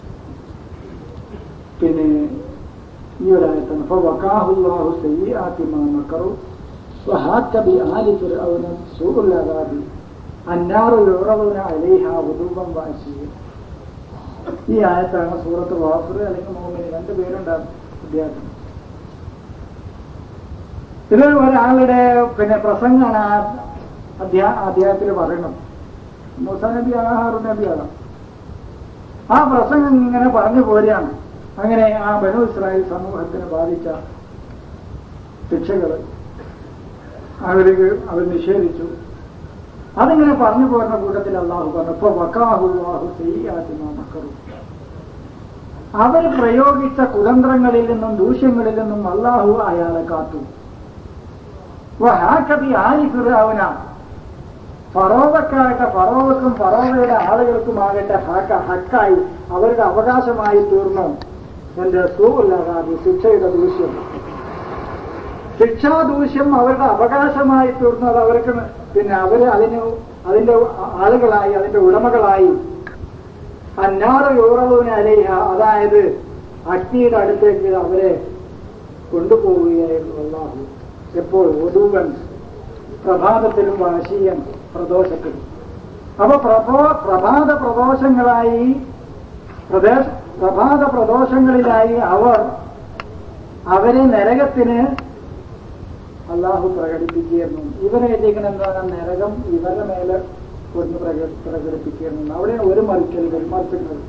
പിന്നെ ഈ ഒരായത്താണ് അപ്പൊ വക്കാഹുല്ലാഹു സയ്യാത്തി മക്കറു وهاك بآل فرعون سوء العذاب النار يعرضون عليها غدوا وعشيا ഈ ആയത്താണ് സൂറത്ത് വാഫർ അല്ലെങ്കിൽ മോമിന് രണ്ട് പേരുണ്ടാകും വിദ്യാർത്ഥി ഇത് ഒരാളുടെ പിന്നെ പ്രസംഗമാണ് ആ അധ്യാ അധ്യായത്തിൽ പറയണം മൂസ നബി ആഹാറു നബിയാണ് ആ പ്രസംഗം ഇങ്ങനെ പറഞ്ഞു പോരുകയാണ് അങ്ങനെ ആ ബനു ഇസ്രായേൽ സമൂഹത്തിനെ ബാധിച്ച ശിക്ഷകൾ അവർക്ക് അവർ നിഷേധിച്ചു അതിങ്ങനെ പറഞ്ഞു പോരുന്ന കൂട്ടത്തിൽ അള്ളാഹു പറഞ്ഞു ഇപ്പൊ വക്കാഹു അള്ളാഹു ചെയ്യാത്തിമാ മക്കറു അവർ പ്രയോഗിച്ച കുതന്ത്രങ്ങളിൽ നിന്നും ദൂഷ്യങ്ങളിൽ നിന്നും അള്ളാഹു അയാളെ കാത്തു ഹാക്കബി ആലി ഫിറാവുന ഫറോവക്കാകട്ടെ ഫറോവക്കും ഫറോവയുടെ ആളുകൾക്കുമാകട്ടെ ഹക്ക ഹക്കായി അവരുടെ അവകാശമായി തീർന്നു എന്റെ സൂല്ലാകാതി ശിക്ഷയുടെ ദൂഷ്യം ശിക്ഷാദൂഷ്യം അവരുടെ അവകാശമായി തീർന്നത് അവർക്ക് പിന്നെ അവര് അതിന് അതിന്റെ ആളുകളായി അതിന്റെ ഉടമകളായി അന്നാറ് യൂറവിന് അലേഹ അതായത് അഗ്നിയുടെ അടുത്തേക്ക് അവരെ കൊണ്ടുപോവുകയായിരുന്നു അള്ളാഹു എപ്പോൾ ഒതുവൻ പ്രഭാതത്തിലും വാശീയൻ പ്രദോഷത്തിലും അപ്പൊ പ്രഭോ പ്രഭാത പ്രദോഷങ്ങളായി പ്രദേശ പ്രഭാത പ്രദോഷങ്ങളിലായി അവർ അവരെ നരകത്തിന് അള്ളാഹു പ്രകടിപ്പിക്കുകയായിരുന്നു ഇവരെ എത്തിക്കണം എന്താണ് നരകം ഇവരുടെ മേലെ കൊണ്ട് പ്രകടിപ്പിക്കുകയായിരുന്നു അവിടെ ഒരു മറിക്കൽ മറിച്ചിട്ടുള്ളത്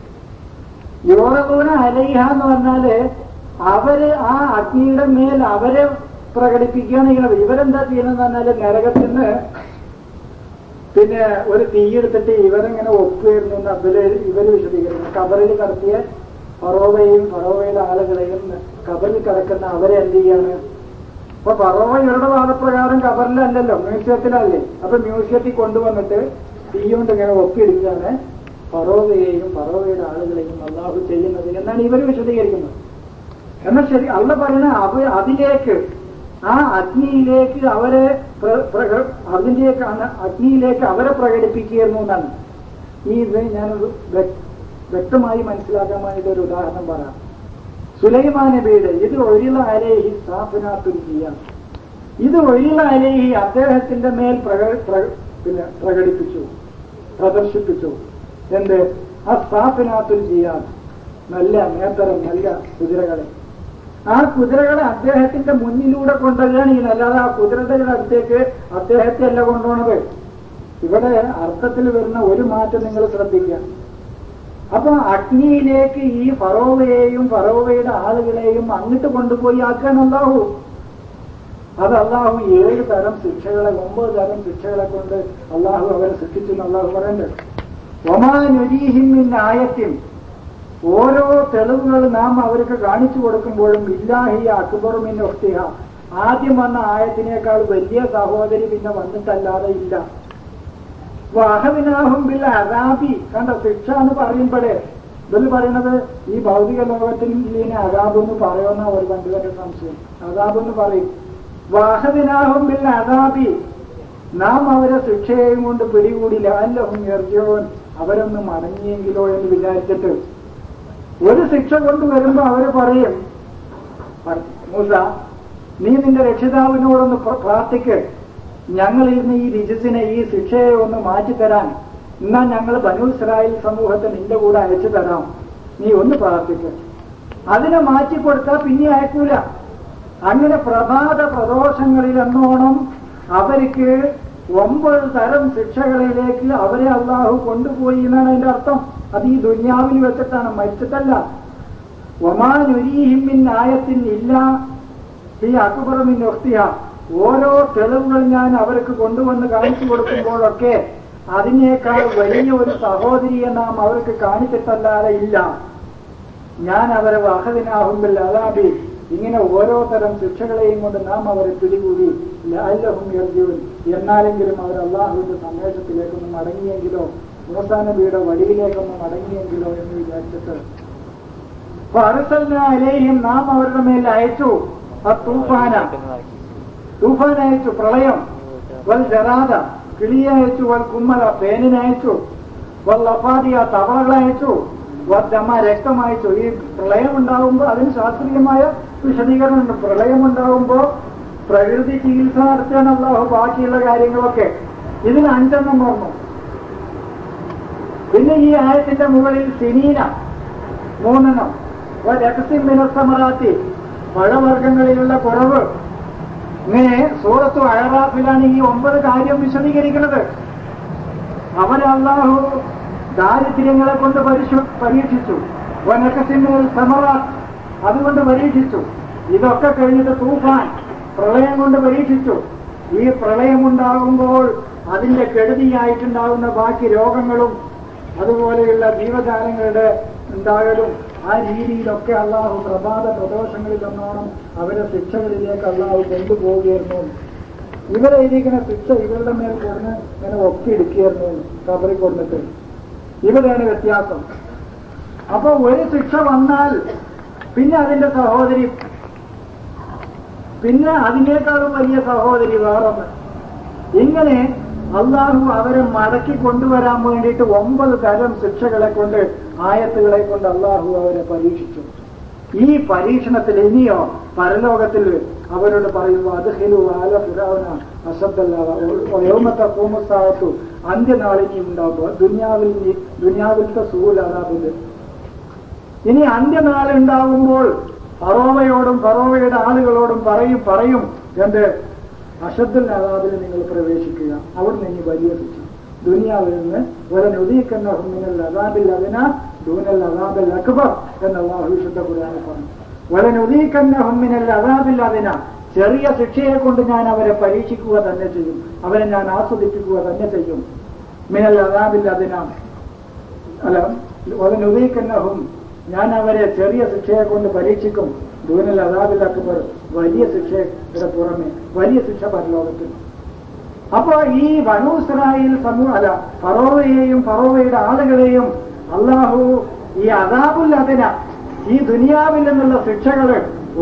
യോറകൂന അലൈഹ എന്ന് പറഞ്ഞാല് അവര് ആ അഗ്നിയുടെ മേൽ അവരെ പ്രകടിപ്പിക്കുകയാണെങ്കിൽ ഇവരെന്താ ചെയ്യുന്നത് പറഞ്ഞാല് നരകത്തിന് പിന്നെ ഒരു തീയെടുത്തിട്ട് ഇവരെങ്ങനെ ഒപ്പുവരുന്നു എന്ന് അതില് ഇവര് വിശദീകരിക്കുന്നു കബറിൽ കടത്തിയ ഫറോവയും ഫറോവയുടെ ആളുകളെയും കബറിൽ കിടക്കുന്ന അവരെ എന്ത് ചെയ്യാണ് അപ്പൊ ഫറോവ ഇവരുടെ വാദപ്രകാരം കബറിലല്ലല്ലോ മ്യൂസിയത്തിലല്ലേ അപ്പൊ മ്യൂസിയത്തിൽ കൊണ്ടുവന്നിട്ട് തീ കൊണ്ട് ഇങ്ങനെ ഒപ്പിയെടുക്കുകയാണ് ഫറോവയെയും ഫറോവയുടെ ആളുകളെയും അള്ളാഹു ചെയ്യുന്നത് എന്നാണ് ഇവർ വിശദീകരിക്കുന്നത് എന്നാൽ ശരി അള്ള പറയുന്ന അവ അതിലേക്ക് ആ അഗ്നിയിലേക്ക് അവരെ അതിന്റെയൊക്കെ അഗ്നിയിലേക്ക് അവരെ പ്രകടിപ്പിക്കുകയായിരുന്നു എന്നാണ് ഈ ഇത് ഞാനൊരു വ്യക്തമായി മനസ്സിലാക്കാൻ വേണ്ടിയിട്ട് ഒരു ഉദാഹരണം പറയാം സുലൈമാൻ നബിയുടെ ഇത് ഒരിള അലേഹി സ്ഥാപനാത്തുൽ ചെയ്യാം ഇത് ഒരിള അലേഹി അദ്ദേഹത്തിന്റെ മേൽ പിന്നെ പ്രകടിപ്പിച്ചു പ്രദർശിപ്പിച്ചു എന്ത് ആ സ്ഥാപനാത്തുൽ ചെയ്യാൻ നല്ല നേത്തരം നല്ല കുതിരകളെ ആ കുതിരകളെ അദ്ദേഹത്തിന്റെ മുന്നിലൂടെ കൊണ്ടുവരികയാണ് ഈ അല്ലാതെ ആ കുതിരയുടെ അടുത്തേക്ക് അദ്ദേഹത്തെ അല്ല കൊണ്ടുപോണത് ഇവിടെ അർത്ഥത്തിൽ വരുന്ന ഒരു മാറ്റം നിങ്ങൾ ശ്രദ്ധിക്കുക അപ്പൊ അഗ്നിയിലേക്ക് ഈ ഫറോവയെയും ഫറോവയുടെ ആളുകളെയും അങ്ങോട്ട് കൊണ്ടുപോയി ആക്കാൻ അല്ലാഹു അത് അള്ളാഹു ഏഴ് തരം ശിക്ഷകളെ ഒമ്പത് തരം ശിക്ഷകളെ കൊണ്ട് അള്ളാഹു അവരെ ശിക്ഷിച്ചു അള്ളാഹു പറയണ്ടത് ഒമാനുരീഹിമിൻ ആയത്യം ഓരോ തെളിവുകൾ നാം അവർക്ക് കാണിച്ചു കൊടുക്കുമ്പോഴും ഇല്ലാഹി അക്ബറുമിൻ ഒഫ്തിഹ ആദ്യം വന്ന ആയത്തിനേക്കാൾ വലിയ സഹോദരി പിന്നെ വന്നിട്ടല്ലാതെ ഇല്ല വാഹവിനാഹും ബിൽ അതാബി കണ്ട ശിക്ഷ എന്ന് പറയുമ്പോഴേ ഇതിൽ പറയുന്നത് ഈ ഭൗതിക ലോകത്തിൽ ഇതിനെ അതാബ് എന്ന് പറയുമെന്ന ഒരു പണ്ഡിതന്റെ സംശയം അതാബ് എന്ന് പറയും വാഹവിനാഹും ബിൽ അതാബി നാം അവരെ ശിക്ഷയെയും കൊണ്ട് പിടികൂടില്ല അല്ലഹും എർജോൻ അവരൊന്ന് മടങ്ങിയെങ്കിലോ എന്ന് വിചാരിച്ചിട്ട് ഒരു ശിക്ഷ കൊണ്ടുവരുമ്പോ അവര് പറയും മൂസ നീ നിന്റെ രക്ഷിതാവിനോടൊന്ന് പ്ര- പ്രാർത്ഥിക്ക് ഞങ്ങളിൽ നിന്ന് ഈ രിജിസിനെ ഈ ശിക്ഷയെ ഒന്ന് മാറ്റിത്തരാൻ എന്നാ ഞങ്ങൾ ബനു ഇസ്രായേൽ സമൂഹത്തെ നിന്റെ കൂടെ അയച്ചു തരാം നീ ഒന്ന് പ്രാർത്ഥിക്ക് അതിനെ മാറ്റിക്കൊടുത്താൽ പിന്നെ അയക്കൂല അങ്ങനെ പ്രഭാത പ്രദോഷങ്ങളിൽ എന്നോണം അവർക്ക് ഒമ്പത് തരം ശിക്ഷകളിലേക്ക് അവരെ അള്ളാഹു കൊണ്ടുപോയി എന്നാണ് അതിന്റെ അർത്ഥം അത് ഈ ദുന്യാവിൽ വെച്ചിട്ടാണ് മരിച്ചിട്ടല്ല ഒമാനുരീഹിമിൻ ആയത്തിൻ ഇല്ല ഈ അക്ബറമിൻ ഒസ്തിയ ഓരോ തെളിവുകൾ ഞാൻ അവർക്ക് കൊണ്ടുവന്ന് കാണിച്ചു കൊടുക്കുമ്പോഴൊക്കെ അതിനേക്കാൾ വലിയ ഒരു സഹോദരിയെ നാം അവർക്ക് കാണിച്ചിട്ടല്ലാതെ ഇല്ല ഞാൻ അവരെ വഹദിനാഹുമ്പിൽ അലാബി ഇങ്ങനെ ഓരോ തരം ശിക്ഷകളെയും കൊണ്ട് നാം അവരെ പിടികൂടി ലാലഹും യർജുൻ എന്നാലെങ്കിലും അവർ അള്ളാഹുവിന്റെ സന്ദേശത്തിലേക്കൊന്ന് മടങ്ങിയെങ്കിലോ മൂസാ നബിയുടെ വഴിയിലേക്കൊന്ന് മടങ്ങിയെങ്കിലോ എന്ന് വിചാരിച്ചിട്ട് അലൈഹിം നാം അവരുടെ മേൽ അയച്ചു ആ തൂഫാന തൂഫാൻ അയച്ചു പ്രളയം വൽ ജറാദ കിളിയെ അയച്ചു വൽ കുമ്മല പേനിനെ അയച്ചു വൽ ലഫാദിയ തവളകളെ അയച്ചു വദ്ദമ രക്തം അയച്ചു ഈ പ്രളയം ഉണ്ടാവുമ്പോൾ അതിന് ശാസ്ത്രീയമായ വിശദീകരണമുണ്ട് പ്രളയം ഉണ്ടാവുമ്പോൾ പ്രകൃതി ചികിത്സ നടത്താൻ അള്ളാഹു ബാക്കിയുള്ള കാര്യങ്ങളൊക്കെ ഇതിന് അഞ്ചെണ്ണം പറഞ്ഞു പിന്നെ ഈ ആയത്തിന്റെ മുകളിൽ സിനീന മൂന്നെണ്ണം രഹസ്യം മിനസമറാത്തി പഴവർഗങ്ങളിലുള്ള കുറവ് ഇങ്ങനെ സൂറത്തു അയറാഫിലാണ് ഈ ഒമ്പത് കാര്യം വിശദീകരിക്കുന്നത് അവരെ അള്ളാഹു ദാരിദ്ര്യങ്ങളെ കൊണ്ട് പരിശു പരീക്ഷിച്ചു വനക്കസിമേൽ സമറാത്ത് അതുകൊണ്ട് പരീക്ഷിച്ചു ഇതൊക്കെ കഴിഞ്ഞിട്ട് തൂഫാൻ പ്രളയം കൊണ്ട് പരീക്ഷിച്ചു ഈ പ്രളയമുണ്ടാകുമ്പോൾ അതിന്റെ കെടുതിയായിട്ടുണ്ടാകുന്ന ബാക്കി രോഗങ്ങളും അതുപോലെയുള്ള ജീവജാലങ്ങളുടെ ഉണ്ടാകലും ആ രീതിയിലൊക്കെ അള്ളാഹു പ്രഭാത പ്രദോഷങ്ങളിലൊന്നോണം അവരെ ശിക്ഷകളിലേക്ക് അള്ളാഹു കൊണ്ടുപോവുകയായിരുന്നു ഇവരെ ഇരിക്കുന്ന ശിക്ഷ ഇവരുടെ മേൽ കൊടുന്ന് ഇങ്ങനെ ഒപ്പിയെടുക്കുകയായിരുന്നു കബറി കൊടുത്തിട്ട് ഇവരാണ് വ്യത്യാസം അപ്പൊ ഒരു ശിക്ഷ വന്നാൽ പിന്നെ അതിന്റെ സഹോദരി പിന്നെ അതിനേക്കാളും വലിയ സഹോദരി വേറൊന്ന് ഇങ്ങനെ അള്ളാഹു അവരെ മടക്കി കൊണ്ടുവരാൻ വേണ്ടിയിട്ട് ഒമ്പത് തരം ശിക്ഷകളെ കൊണ്ട് ആയത്തുകളെ കൊണ്ട് അള്ളാഹു അവരെ പരീക്ഷിച്ചു ഈ പരീക്ഷണത്തിൽ ഇനിയോ പരലോകത്തിൽ അവരോട് പറയുമ്പോൾ അത് ഹിലു ആല ഫിറാവന അസദ്ദല്ലാമത്തെ പൂമസ്ഥാവത്തു അന്ത്യനാളിനി ഉണ്ടാകുമ്പോൾ ദുന്യാവിൽ നി- ദുന്യാവിലത്തെ സൂൽ അതാബുണ്ട് ഇനി അന്ത്യനാൾ ഉണ്ടാകുമ്പോൾ ഫറോവയോടും ഫറോവയുടെ ആളുകളോടും പറയും പറയും എന്ത് അഷദ്ദുൽ അതാബിൽ നിങ്ങൾ പ്രവേശിക്കുക അവിടുന്ന് ഇനി വലിയ ശിക്ഷ ദുനിയാവിൽ നിന്ന് ഒരു നുദീക്കുന്ന ഹുമിനൽ അതാബിൽ അതിന ദൂനൽ അതാബിൽ അക്ബർ എന്ന അള്ളാഹു വിശുദ്ധ ഖുർആനിൽ പറഞ്ഞു ഒരു നുദീക്കുന്ന ഹുമിനൽ അതാബിൽ അതിന ചെറിയ ശിക്ഷയെ കൊണ്ട് ഞാൻ അവരെ പരീക്ഷിക്കുക തന്നെ ചെയ്യും അവരെ ഞാൻ ആസ്വദിപ്പിക്കുക തന്നെ ചെയ്യും മിനൽ അതാബിൽ അതിന അല്ല ഒതനുദീക്കന്നഹും ഞാൻ അവരെ ചെറിയ ശിക്ഷയെ കൊണ്ട് പരീക്ഷിക്കും ദൂനൽ അതാബിൽ അക്ബർ വലിയ ശിക്ഷയുടെ പുറമെ വലിയ ശിക്ഷ പരലോകത്തിൽ അപ്പോ ഈ വനൂസ്രായിൽ സമൂഹ അല്ല ഫറോവയെയും ഫറോവയുടെ ആളുകളെയും അള്ളാഹു ഈ അതാബുൽ അതിന ഈ ദുനിയാവിൽ നിന്നുള്ള ശിക്ഷകള്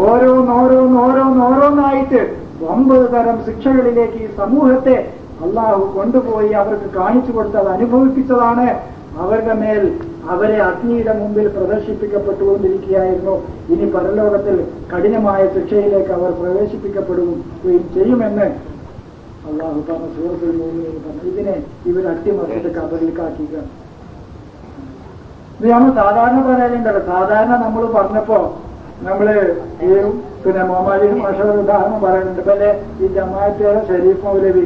ഓരോന്നോരോന്നോരോന്നോരോന്നായിട്ട് ഒമ്പത് തരം ശിക്ഷകളിലേക്ക് ഈ സമൂഹത്തെ അള്ളാഹു കൊണ്ടുപോയി അവർക്ക് കാണിച്ചു കൊടുത്തത് അനുഭവിപ്പിച്ചതാണ് അവരുടെ മേൽ അവരെ അഗ്നിയുടെ മുമ്പിൽ പ്രദർശിപ്പിക്കപ്പെട്ടുകൊണ്ടിരിക്കുകയായിരുന്നു ഇനി പരലോകത്തിൽ കഠിനമായ ശിക്ഷയിലേക്ക് അവർ പ്രവേശിപ്പിക്കപ്പെടുകയും ചെയ്യുമെന്ന് അള്ളാഹു പറഞ്ഞ സൂറത്തിൽ മൂന്ന് പറഞ്ഞു ഇതിനെ ഇവർ അട്ടിമറിച്ചിട്ട് കബറിലേക്കാക്കിക്കുക ഇത് നമ്മൾ സാധാരണ പറയാനുണ്ടല്ലോ സാധാരണ നമ്മൾ പറഞ്ഞപ്പോ നമ്മള് ഈ പിന്നെ മോമാലി മാഷയുടെ ഉദാഹരണം പറയുന്നുണ്ട് ഇവലെ ഈ ജമാഅത്തേറെ ഷെരീഫ് മൗലവി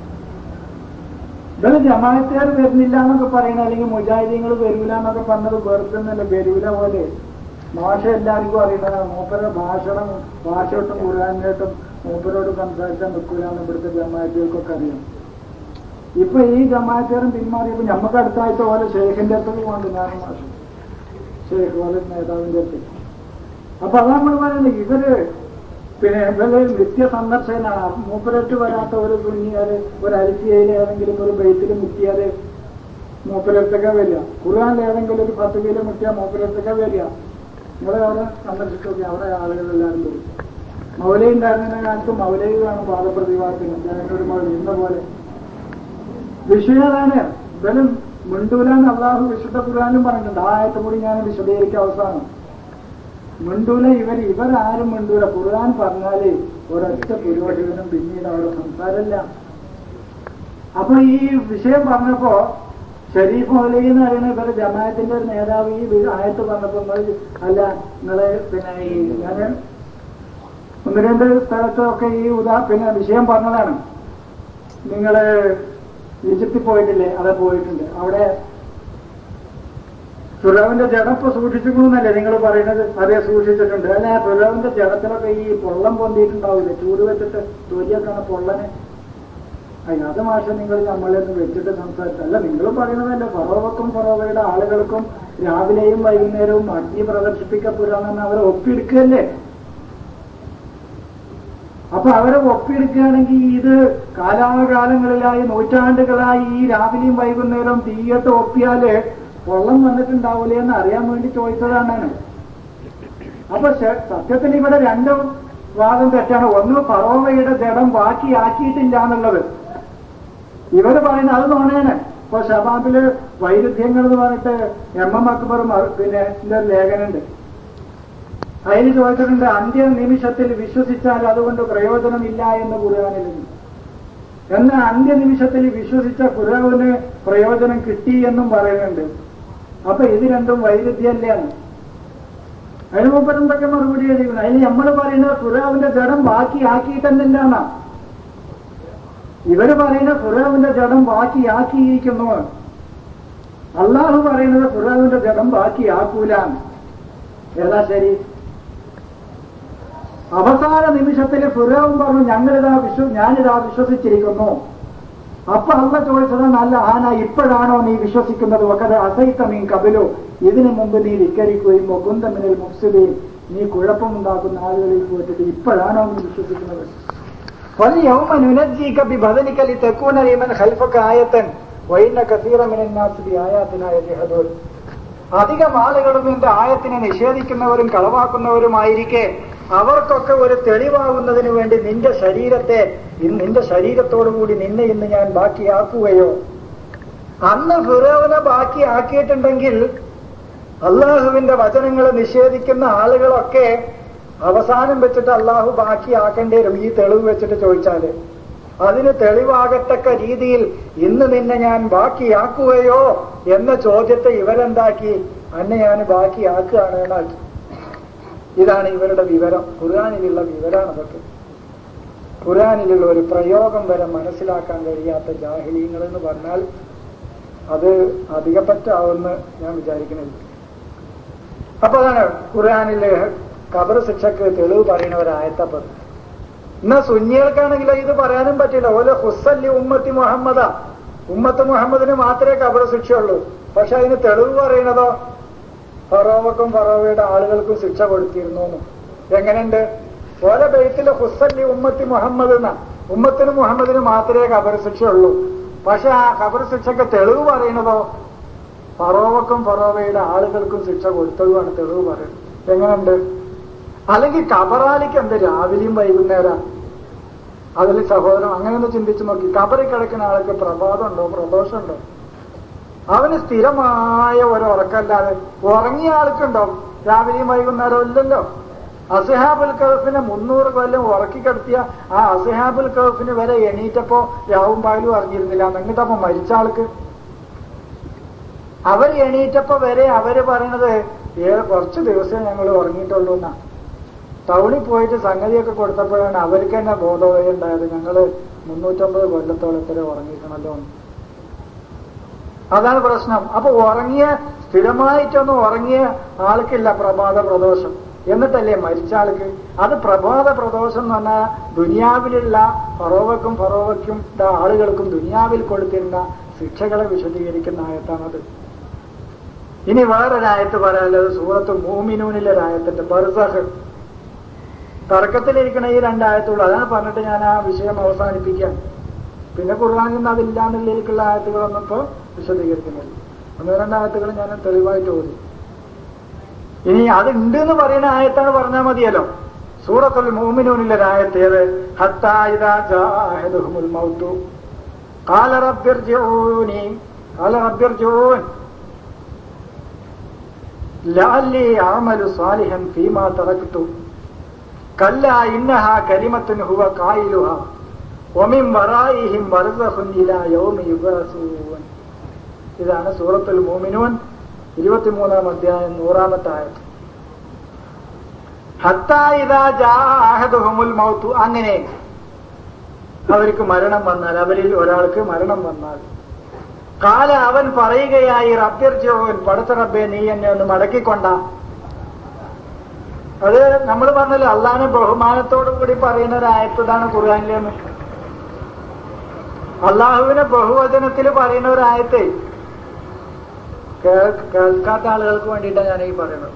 ഇവര് ജമാഅത്തേർ വരുന്നില്ല എന്നൊക്കെ പറയുന്നത് അല്ലെങ്കിൽ മുജാഹിദീങ്ങൾ വരൂല എന്നൊക്കെ പറഞ്ഞത് വെറുതെ എന്നല്ല വരൂല പോലെ ഭാഷ എല്ലാവർക്കും അറിയുന്നതാണ് മൂപ്പരുടെ ഭാഷണം ഭാഷ തൊട്ടും ഖുർആാനായിട്ടും മൂപ്പരോട് സംസാരിക്കാൻ നിൽക്കൂല എന്ന് ഇവിടുത്തെ ജമാഅത്തുകൾക്കൊക്കെ അറിയാം ഇപ്പൊ ഈ ജമാഅത്തേറും പിന്മാറിയപ്പോ നമുക്ക് അടുത്ത ആഴ്ച പോലെ ഷെയ്ഖിന്റെ അടുത്തേക്ക് പോകണ്ട ഞാനും മാഷും ഷെയ്ഖ് പോലെ നേതാവിന്റെ അടുത്ത് അപ്പൊ അതാ നമ്മൾ പറയുന്നത് ഇവര് പിന്നെ ഇവര് നിത്യ സന്ദർശനാണ് മൂപ്പരറ്റ് വരാത്ത ഒരു തുന്നിയാല് ഒരു അരിസിയയിൽ ഏതെങ്കിലും ഒരു ബെയ്ത്തിൽ മുക്കിയാല് മൂപ്പരത്തൊക്കെ വരിക ഖുർആാനിൽ ഏതെങ്കിലും ഒരു പത്ത് കിലോ മുക്കിയാൽ മൂപ്പരത്തൊക്കെ വരിക നിങ്ങളെ അവിടെ സന്ദർശിച്ചു നോക്കി അവിടെ ആളുകളെല്ലാവരും വരും മൗലൈ ഉണ്ടായിരുന്ന കാലത്ത് മൗലൈ കാണും പാദപ്രതിവാദത്തിന് ഞാനൊരു മൗലി ഇന്ന പോലെ വിഷയതാണ് ഇവനും മിണ്ടൂലെന്ന് അള്ളാഹു വിശുദ്ധ ഖുർആാനും പറഞ്ഞിട്ടുണ്ട് ആ ആയത്ത് കൂടി ഞാൻ വിശദീകരിക്കുക അവസാനം മിണ്ടൂല ഇവർ ഇവരാരും മിണ്ടൂല ഖുർആൻ പറഞ്ഞാല് ഒരൊറ്റ പുരോഹിതനും പിന്നീട് അവിടെ സംസാരമില്ല അപ്പൊ ഈ വിഷയം പറഞ്ഞപ്പോ ഷരീഫ് മൗലി എന്ന് പറയുന്ന ഇവരുടെ ജമാഅത്തിന്റെ ഒരു നേതാവ് ഈ വി- ആയത്ത് പറഞ്ഞപ്പോ നിങ്ങൾ അല്ല നിങ്ങള് പിന്നെ ഈ ഞാൻ ഒന്ന് രണ്ട് സ്ഥലത്തൊക്കെ ഈ ഉദാ പിന്നെ വിഷയം പറഞ്ഞതാണ് നിങ്ങള് ഈജിപ്തിൽ പോയിട്ടില്ലേ അവിടെ പോയിട്ടുണ്ട് അവിടെ ഫിറോവിന്റെ ജഡപ്പ് സൂക്ഷിച്ചിരിക്കണമെന്നല്ലേ നിങ്ങൾ പറയുന്നത് അതെ സൂക്ഷിച്ചിട്ടുണ്ട് അല്ല ഫിറോവിന്റെ ജഡത്തിലൊക്കെ ഈ പൊള്ളം പൊന്തിയിട്ടുണ്ടാവില്ലേ ചൂട് വെച്ചിട്ട് തൊലിയൊക്കെയാണ് പൊള്ളനെ അയ്യ അത് മാഷ നിങ്ങൾ നമ്മളെ ഒന്ന് വെച്ചിട്ട് സംസാരിച്ചല്ല നിങ്ങൾ പറയുന്നതല്ല ഫറോവക്കും ഫറോവയുടെ ആളുകൾക്കും രാവിലെയും വൈകുന്നേരവും അഗ്നി പ്രദർശിപ്പിക്കപ്പെടാമെന്ന് അവരെ ഒപ്പിയെടുക്കുകയല്ലേ അപ്പൊ അവരെ ഒപ്പിയെടുക്കുകയാണെങ്കിൽ ഇത് കാലാകാലങ്ങളിലായി നൂറ്റാണ്ടുകളായി ഈ രാവിലെയും വൈകുന്നേരവും തീയിട്ട് ഒപ്പിയാല് വെള്ളം വന്നിട്ടുണ്ടാവൂലേ എന്ന് അറിയാൻ വേണ്ടി ചോദിച്ചതാണ് ഞാൻ. അപ്പൊ ശ- സത്യത്തിൽ ഇവിടെ രണ്ട് വാദം തെറ്റാണ് ഒന്ന് ഫറോവയുടെ ജഡം ബാക്കിയാക്കിയിട്ടില്ല എന്നുള്ളത് ഇവര് പറയുന്നത് അത് നോണേന് ഇപ്പൊ ഷബാബില് വൈരുദ്ധ്യങ്ങൾ എന്ന് പറഞ്ഞിട്ട് എം എം അക്ബർ മ- പിന്നെ ഇതിന്റെ ഒരു ലേഖനുണ്ട് അതിൽ ചോദിച്ചിട്ടുണ്ട് അന്ത്യ നിമിഷത്തിൽ വിശ്വസിച്ചാൽ അതുകൊണ്ട് പ്രയോജനമില്ല എന്ന് ഖുർആാനിലുണ്ട് എന്നാൽ അന്ത്യ നിമിഷത്തിൽ വിശ്വസിച്ച ഖുർആാവിന് പ്രയോജനം കിട്ടി എന്നും പറയുന്നുണ്ട് അപ്പൊ ഇത് രണ്ടും വൈരുദ്ധ്യമല്ലേ എന്ന് അതിന് മുമ്പ് എന്തൊക്കെ മറുപടി എഴുതിയിരുന്നു അതിന് നമ്മൾ പറയുന്നത് ഖുർആാവിന്റെ ജഡം ബാക്കിയാക്കിയിട്ടെന്നില്ല എന്നാ ഇവര് പറയുന്ന ഖുർആാവിന്റെ ജഡം ബാക്കിയാക്കിയിരിക്കുന്നു അള്ളാഹു പറയുന്നത് ഖുർആാവിന്റെ ജഡം ബാക്കിയാക്കൂല ഏതാ ശരി അവസാന നിമിഷത്തിൽ ഫുറാവും പറഞ്ഞു ഞങ്ങളിതാ വിശ്വ ഞാനിതാ വിശ്വസിച്ചിരിക്കുന്നു അപ്പൊ അല്ല ചോദിച്ചത് നല്ല ആന ഇപ്പോഴാണോ നീ വിശ്വസിക്കുന്നത് ഒക്കത് അസൈത്ത മീൻ കപിലു ഇതിനു മുമ്പ് നീ ധിക്കരിക്കുകയും മുകുന്ദമിനിൽ മുഫ്സിദയും നീ കുഴപ്പമുണ്ടാക്കുന്ന ആളുകളിൽ പോയിട്ട് ഇപ്പോഴാണോ നീ വിശ്വസിക്കുന്നത് فاليوم ننجيك ببدنك لتكون لمن خلفك آية وإن كثيرا من الناس بآياتنا يجحدون അധികം ആളുകളും എന്റെ ആയത്തിനെ നിഷേധിക്കുന്നവരും കളവാക്കുന്നവരുമായിരിക്കെ അവർക്കൊക്കെ ഒരു തെളിവാകുന്നതിന് വേണ്ടി നിന്റെ ശരീരത്തെ ഇന്ന് നിന്റെ ശരീരത്തോടുകൂടി നിന്നെ ഇന്ന് ഞാൻ ബാക്കിയാക്കുകയോ അന്ന് ഫിറോവിനെ ബാക്കിയാക്കിയിട്ടുണ്ടെങ്കിൽ അള്ളാഹുവിന്റെ വചനങ്ങളെ നിഷേധിക്കുന്ന ആളുകളൊക്കെ അവസാനം വെച്ചിട്ട് അള്ളാഹു ബാക്കിയാക്കേണ്ടി വരും ഈ തെളിവ് വെച്ചിട്ട് ചോദിച്ചാല് അതിന് തെളിവാകത്തക്ക രീതിയിൽ ഇന്ന് നിന്നെ ഞാൻ ബാക്കിയാക്കുകയോ എന്ന ചോദ്യത്തെ ഇവരെന്താക്കി അന്നെ ഞാൻ ബാക്കിയാക്കുകയാണ് എന്നാക്കി ഇതാണ് ഇവരുടെ വിവരം ഖുർആാനിലുള്ള വിവരമാണ് അതൊക്കെ ഖുർആാനിലുള്ള ഒരു പ്രയോഗം വരെ മനസ്സിലാക്കാൻ കഴിയാത്ത ജാഹിലീങ്ങൾ എന്ന് പറഞ്ഞാൽ അത് അധികപ്പറ്റാവുമെന്ന് ഞാൻ വിചാരിക്കുന്നില്ല അപ്പൊ അതാണ് ഖുർആാനില് കബർ ശിക്ഷക്ക് തെളിവ് പറയുന്ന ഒരായത്തപ്പത് എന്നാ സുന്നികൾക്കാണെങ്കിൽ ഇത് പറയാനും പറ്റില്ല ഓലെ ഹുസല്ലി ഉമ്മത്തി മുഹമ്മദ ഉമ്മത്ത് മുഹമ്മദിന് മാത്രമേ കബർ ശിക്ഷയുള്ളൂ പക്ഷെ അതിന് തെളിവ് പറയുന്നതോ ഫറോവക്കും ഫറോവയുടെ ആളുകൾക്കും ശിക്ഷ കൊടുത്തിരുന്നു എന്ന്. എങ്ങനെയുണ്ട് ഓലെ ബെയ്ത്തിലെ ഹുസല്ലി ഉമ്മത്തി മുഹമ്മദ് എന്ന ഉമ്മത്തിന് മുഹമ്മദിന് മാത്രമേ ഖബർ ശിക്ഷയുള്ളൂ പക്ഷെ ആ ഖബർ ശിക്ഷക്ക് തെളിവ് പറയുന്നതോ ഫറോവക്കും ഫറോവയുടെ ആളുകൾക്കും ശിക്ഷ കൊടുത്തതുമാണ് തെളിവ് പറയുന്നത് എങ്ങനെയുണ്ട് അല്ലെങ്കിൽ കബറാലിക്ക് എന്ത് രാവിലെയും വൈകുന്നേരം അതിൽ സഹോദരൻ അങ്ങനെ ഒന്ന് ചിന്തിച്ചു നോക്കി കബറിൽ കിടക്കുന്ന ആൾക്ക് പ്രഭാതമുണ്ടോ പ്രദോഷമുണ്ടോ അവന് സ്ഥിരമായ ഒരു ഉറക്കല്ലാതെ ഉറങ്ങിയ ആൾക്കുണ്ടോ രാവിലെയും വൈകുന്നേരം ഇല്ലല്ലോ അസഹാബുൽ കഹഫിനെ മുന്നൂറ് കൊല്ലം ഉറക്കി കിടത്തിയ ആ അസഹാബുൽ കഹഫിന് വരെ എണീറ്റപ്പോ രാവും പകലും അറിഞ്ഞിരുന്നില്ല എന്നിട്ടപ്പോ മരിച്ച ആൾക്ക് അവർ എണീറ്റപ്പോ വരെ അവര് പറയണത് ഏ കുറച്ച് ദിവസം ഞങ്ങൾ ഉറങ്ങിയിട്ടുള്ളൂ എന്നാ ടൗണിൽ പോയിട്ട് സംഗതിയൊക്കെ കൊടുത്തപ്പോഴാണ് അവർക്ക് തന്നെ ബോധോദയം ഉണ്ടായത് ഞങ്ങള് മുന്നൂറ്റമ്പത് കൊല്ലത്തോളം ഇത്ര ഉറങ്ങിക്കണല്ലോ എന്ന്. അതാണ് പ്രശ്നം അപ്പൊ ഉറങ്ങിയ സ്ഥിരമായിട്ടൊന്നും ഉറങ്ങിയ ആൾക്കില്ല പ്രഭാത പ്രദോഷം എന്നിട്ടല്ലേ മരിച്ച ആൾക്ക് അത് പ്രഭാത പ്രദോഷം എന്ന് പറഞ്ഞാൽ ദുനിയാവിലുള്ള ഫറോവക്കും ഫറോവയ്ക്കും ദാ ആളുകൾക്കും ദുനിയാവിൽ കൊടുത്തിരുന്ന ശിക്ഷകളെ വിശദീകരിക്കുന്ന ആയത്താണത് ഇനി വേറൊരായത്ത് പറയാനുള്ളത് സൂറത്ത് മൂമിനൂനിലെ ഒരായത്തിന്റെ ബർസഹ് തർക്കത്തിലിരിക്കണ ഈ രണ്ടായത്തുള്ളൂ അതാണ് പറഞ്ഞിട്ട് ഞാൻ ആ വിഷയം അവസാനിപ്പിക്കാം പിന്നെ ഖുർആാനിൽ നിന്ന് അതില്ലാന്നുള്ളതിലേക്കുള്ള ആയത്തുകളൊന്നും ഇപ്പോൾ വിശദീകരിക്കുന്നില്ല ഒന്ന് രണ്ടായത്തുകൾ ഞാൻ തെളിവായിട്ട് ഓതി ഇനി അതുണ്ട് എന്ന് പറയുന്ന ആയത്താണ് പറഞ്ഞാൽ മതിയല്ലോ സൂറത്തുൽ മോമിനൂനിലെ ആയത്ത് ഏത് ഹത്തായിദാഹുൽ മൗത്തു قال رب ارجعوني قال رب ارجعون لعلي أعمل صالحا فيما تركت كلا إنها كلمة هو قائلها ومن ورائهم برزخ إلى يوم يبعثون ഇതാണ് സൂറത്തുൽ മോമിനൂൻ ഇരുപത്തിമൂന്നാം അധ്യായം നൂറാമത്തെ ആയത് ഹത്തായിദാഹുൽ മൗത്തു അങ്ങനെ അവർക്ക് മരണം വന്നാൽ അവരിൽ ഒരാൾക്ക് മരണം വന്നാൽ കാല അവൻ പറയുകയായി റബ്യർജോൻ പടുത്ത റബ്ബെ നീ എന്നെ ഒന്ന് മടക്കിക്കൊണ്ട അത് നമ്മൾ പറഞ്ഞല്ലോ അള്ളാനെ ബഹുമാനത്തോടു കൂടി പറയുന്ന ഒരു ആയത്തതാണ് ഖുർആാനിലെന്ന് അള്ളാഹുവിനെ ബഹുവചനത്തിൽ പറയുന്ന ഒരു ആയത്തെ കേൾക്കാത്ത ആളുകൾക്ക് വേണ്ടിയിട്ടാണ് ഞാൻ ഈ പറയുന്നത്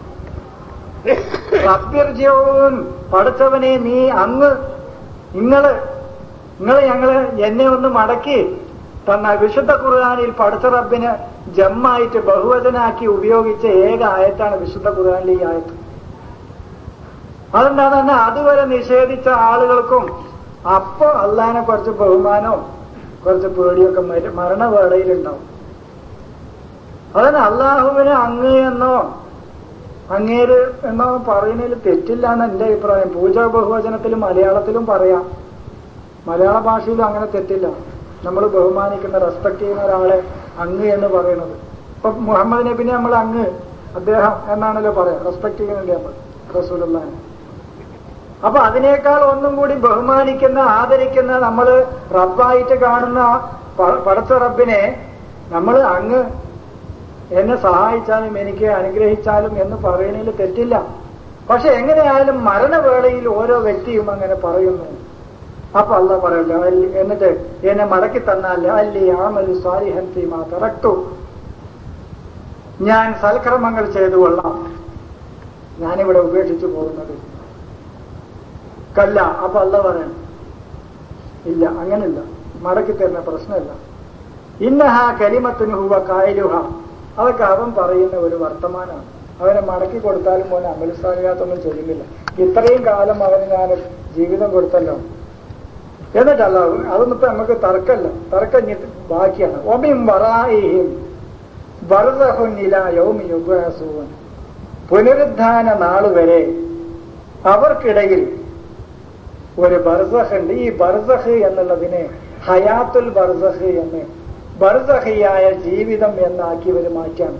റബ്യർജോൻ പഠിച്ചവനെ നീ അങ്ങ് നിങ്ങള് നിങ്ങൾ ഞങ്ങള് എന്നെ ഒന്ന് മടക്കി തന്ന വിശുദ്ധ ഖുർആാനിൽ പഠിച്ച റബ്ബിന് ജമ്മായിട്ട് ബഹുവചനാക്കി ഉപയോഗിച്ച ഏക ആയത്താണ് വിശുദ്ധ ഖുർആാനിലെ ഈ ആയത്ത് അതെന്താന്ന് പറഞ്ഞാൽ അതുവരെ നിഷേധിച്ച ആളുകൾക്കും അപ്പൊ അള്ളഹാനെ കുറച്ച് ബഹുമാനവും കുറച്ച് പേടിയൊക്കെ മരണവേളയിലുണ്ടാവും അതന്നെ അള്ളാഹുവിന് അങ്ങ് എന്നോ അങ്ങേര് എന്നോ പറയുന്നതിൽ തെറ്റില്ല എന്ന് എന്റെ അഭിപ്രായം പൂജാ ബഹുവചനത്തിലും മലയാളത്തിലും പറയാം മലയാള ഭാഷയിലും അങ്ങനെ തെറ്റില്ല നമ്മൾ ബഹുമാനിക്കുന്ന റെസ്പെക്ട് ചെയ്യുന്ന ഒരാളെ അങ്ങ് എന്ന് പറയുന്നത് ഇപ്പൊ മുഹമ്മദ് നബിനെ നമ്മൾ അങ്ങ് അദ്ദേഹം എന്നാണല്ലോ പറയാം റെസ്പെക്ട് ചെയ്യുന്നുണ്ട് നമ്മൾ റസൂലുള്ളാനെ അപ്പൊ അതിനേക്കാൾ ഒന്നും കൂടി ബഹുമാനിക്കുന്ന ആദരിക്കുന്ന നമ്മൾ റബ്ബായിട്ട് കാണുന്ന പടച്ച റബ്ബിനെ നമ്മൾ അങ്ങ് എന്നെ സഹായിച്ചാലും എനിക്ക് അനുഗ്രഹിച്ചാലും എന്ന് പറയുന്നതിൽ തെറ്റില്ല പക്ഷെ എങ്ങനെയായാലും മരണവേളയിൽ ഓരോ വ്യക്തിയും അങ്ങനെ പറയുന്നു അപ്പൊ അല്ല പറയല്ല എന്നിട്ട് എന്നെ മടക്കി തന്നാൽ അല്ലി ആമലു സ്വാരിഹൻ തീമാ തറക്തു ഞാൻ സൽക്രമങ്ങൾ ചെയ്തു കൊള്ളാം ഞാനിവിടെ ഉപേക്ഷിച്ചു പോകുന്നത് കല്ല അപ്പൊ അല്ല പറയണം ഇല്ല അങ്ങനില്ല മടക്കി തരുന്ന പ്രശ്നമില്ല ഇന്നഹ കലിമത്തിന് ഹുവ കായലുഹ അതൊക്കെ അവൻ പറയുന്ന ഒരു വർത്തമാനമാണ് അവനെ മടക്കി കൊടുത്താലും മോനെ അമലുസ്ഥാനികത്തൊന്നും ചെയ്യുന്നില്ല ഇത്രയും കാലം അവന് ഞാൻ ജീവിതം കൊടുത്തല്ലോ എന്നിട്ടല്ല അതൊന്നും ഇപ്പൊ നമുക്ക് തർക്കമല്ല തർക്കം ബാക്കിയാണ് ഒമിം വറായിഹിം ബർസഹുന്നില യൗമി യുബാസൂൻ പുനരുദ്ധാന നാൾ വരെ അവർക്കിടയിൽ ഒരു ബർസഹ് ഉണ്ട് ഈ ബർസഹ് എന്നുള്ളതിനെ ഹയാത്തുൽ ബർസഹ് എന്ന് ബർസഹിയായ ജീവിതം എന്നാക്കി ഇവർ മാറ്റാണ്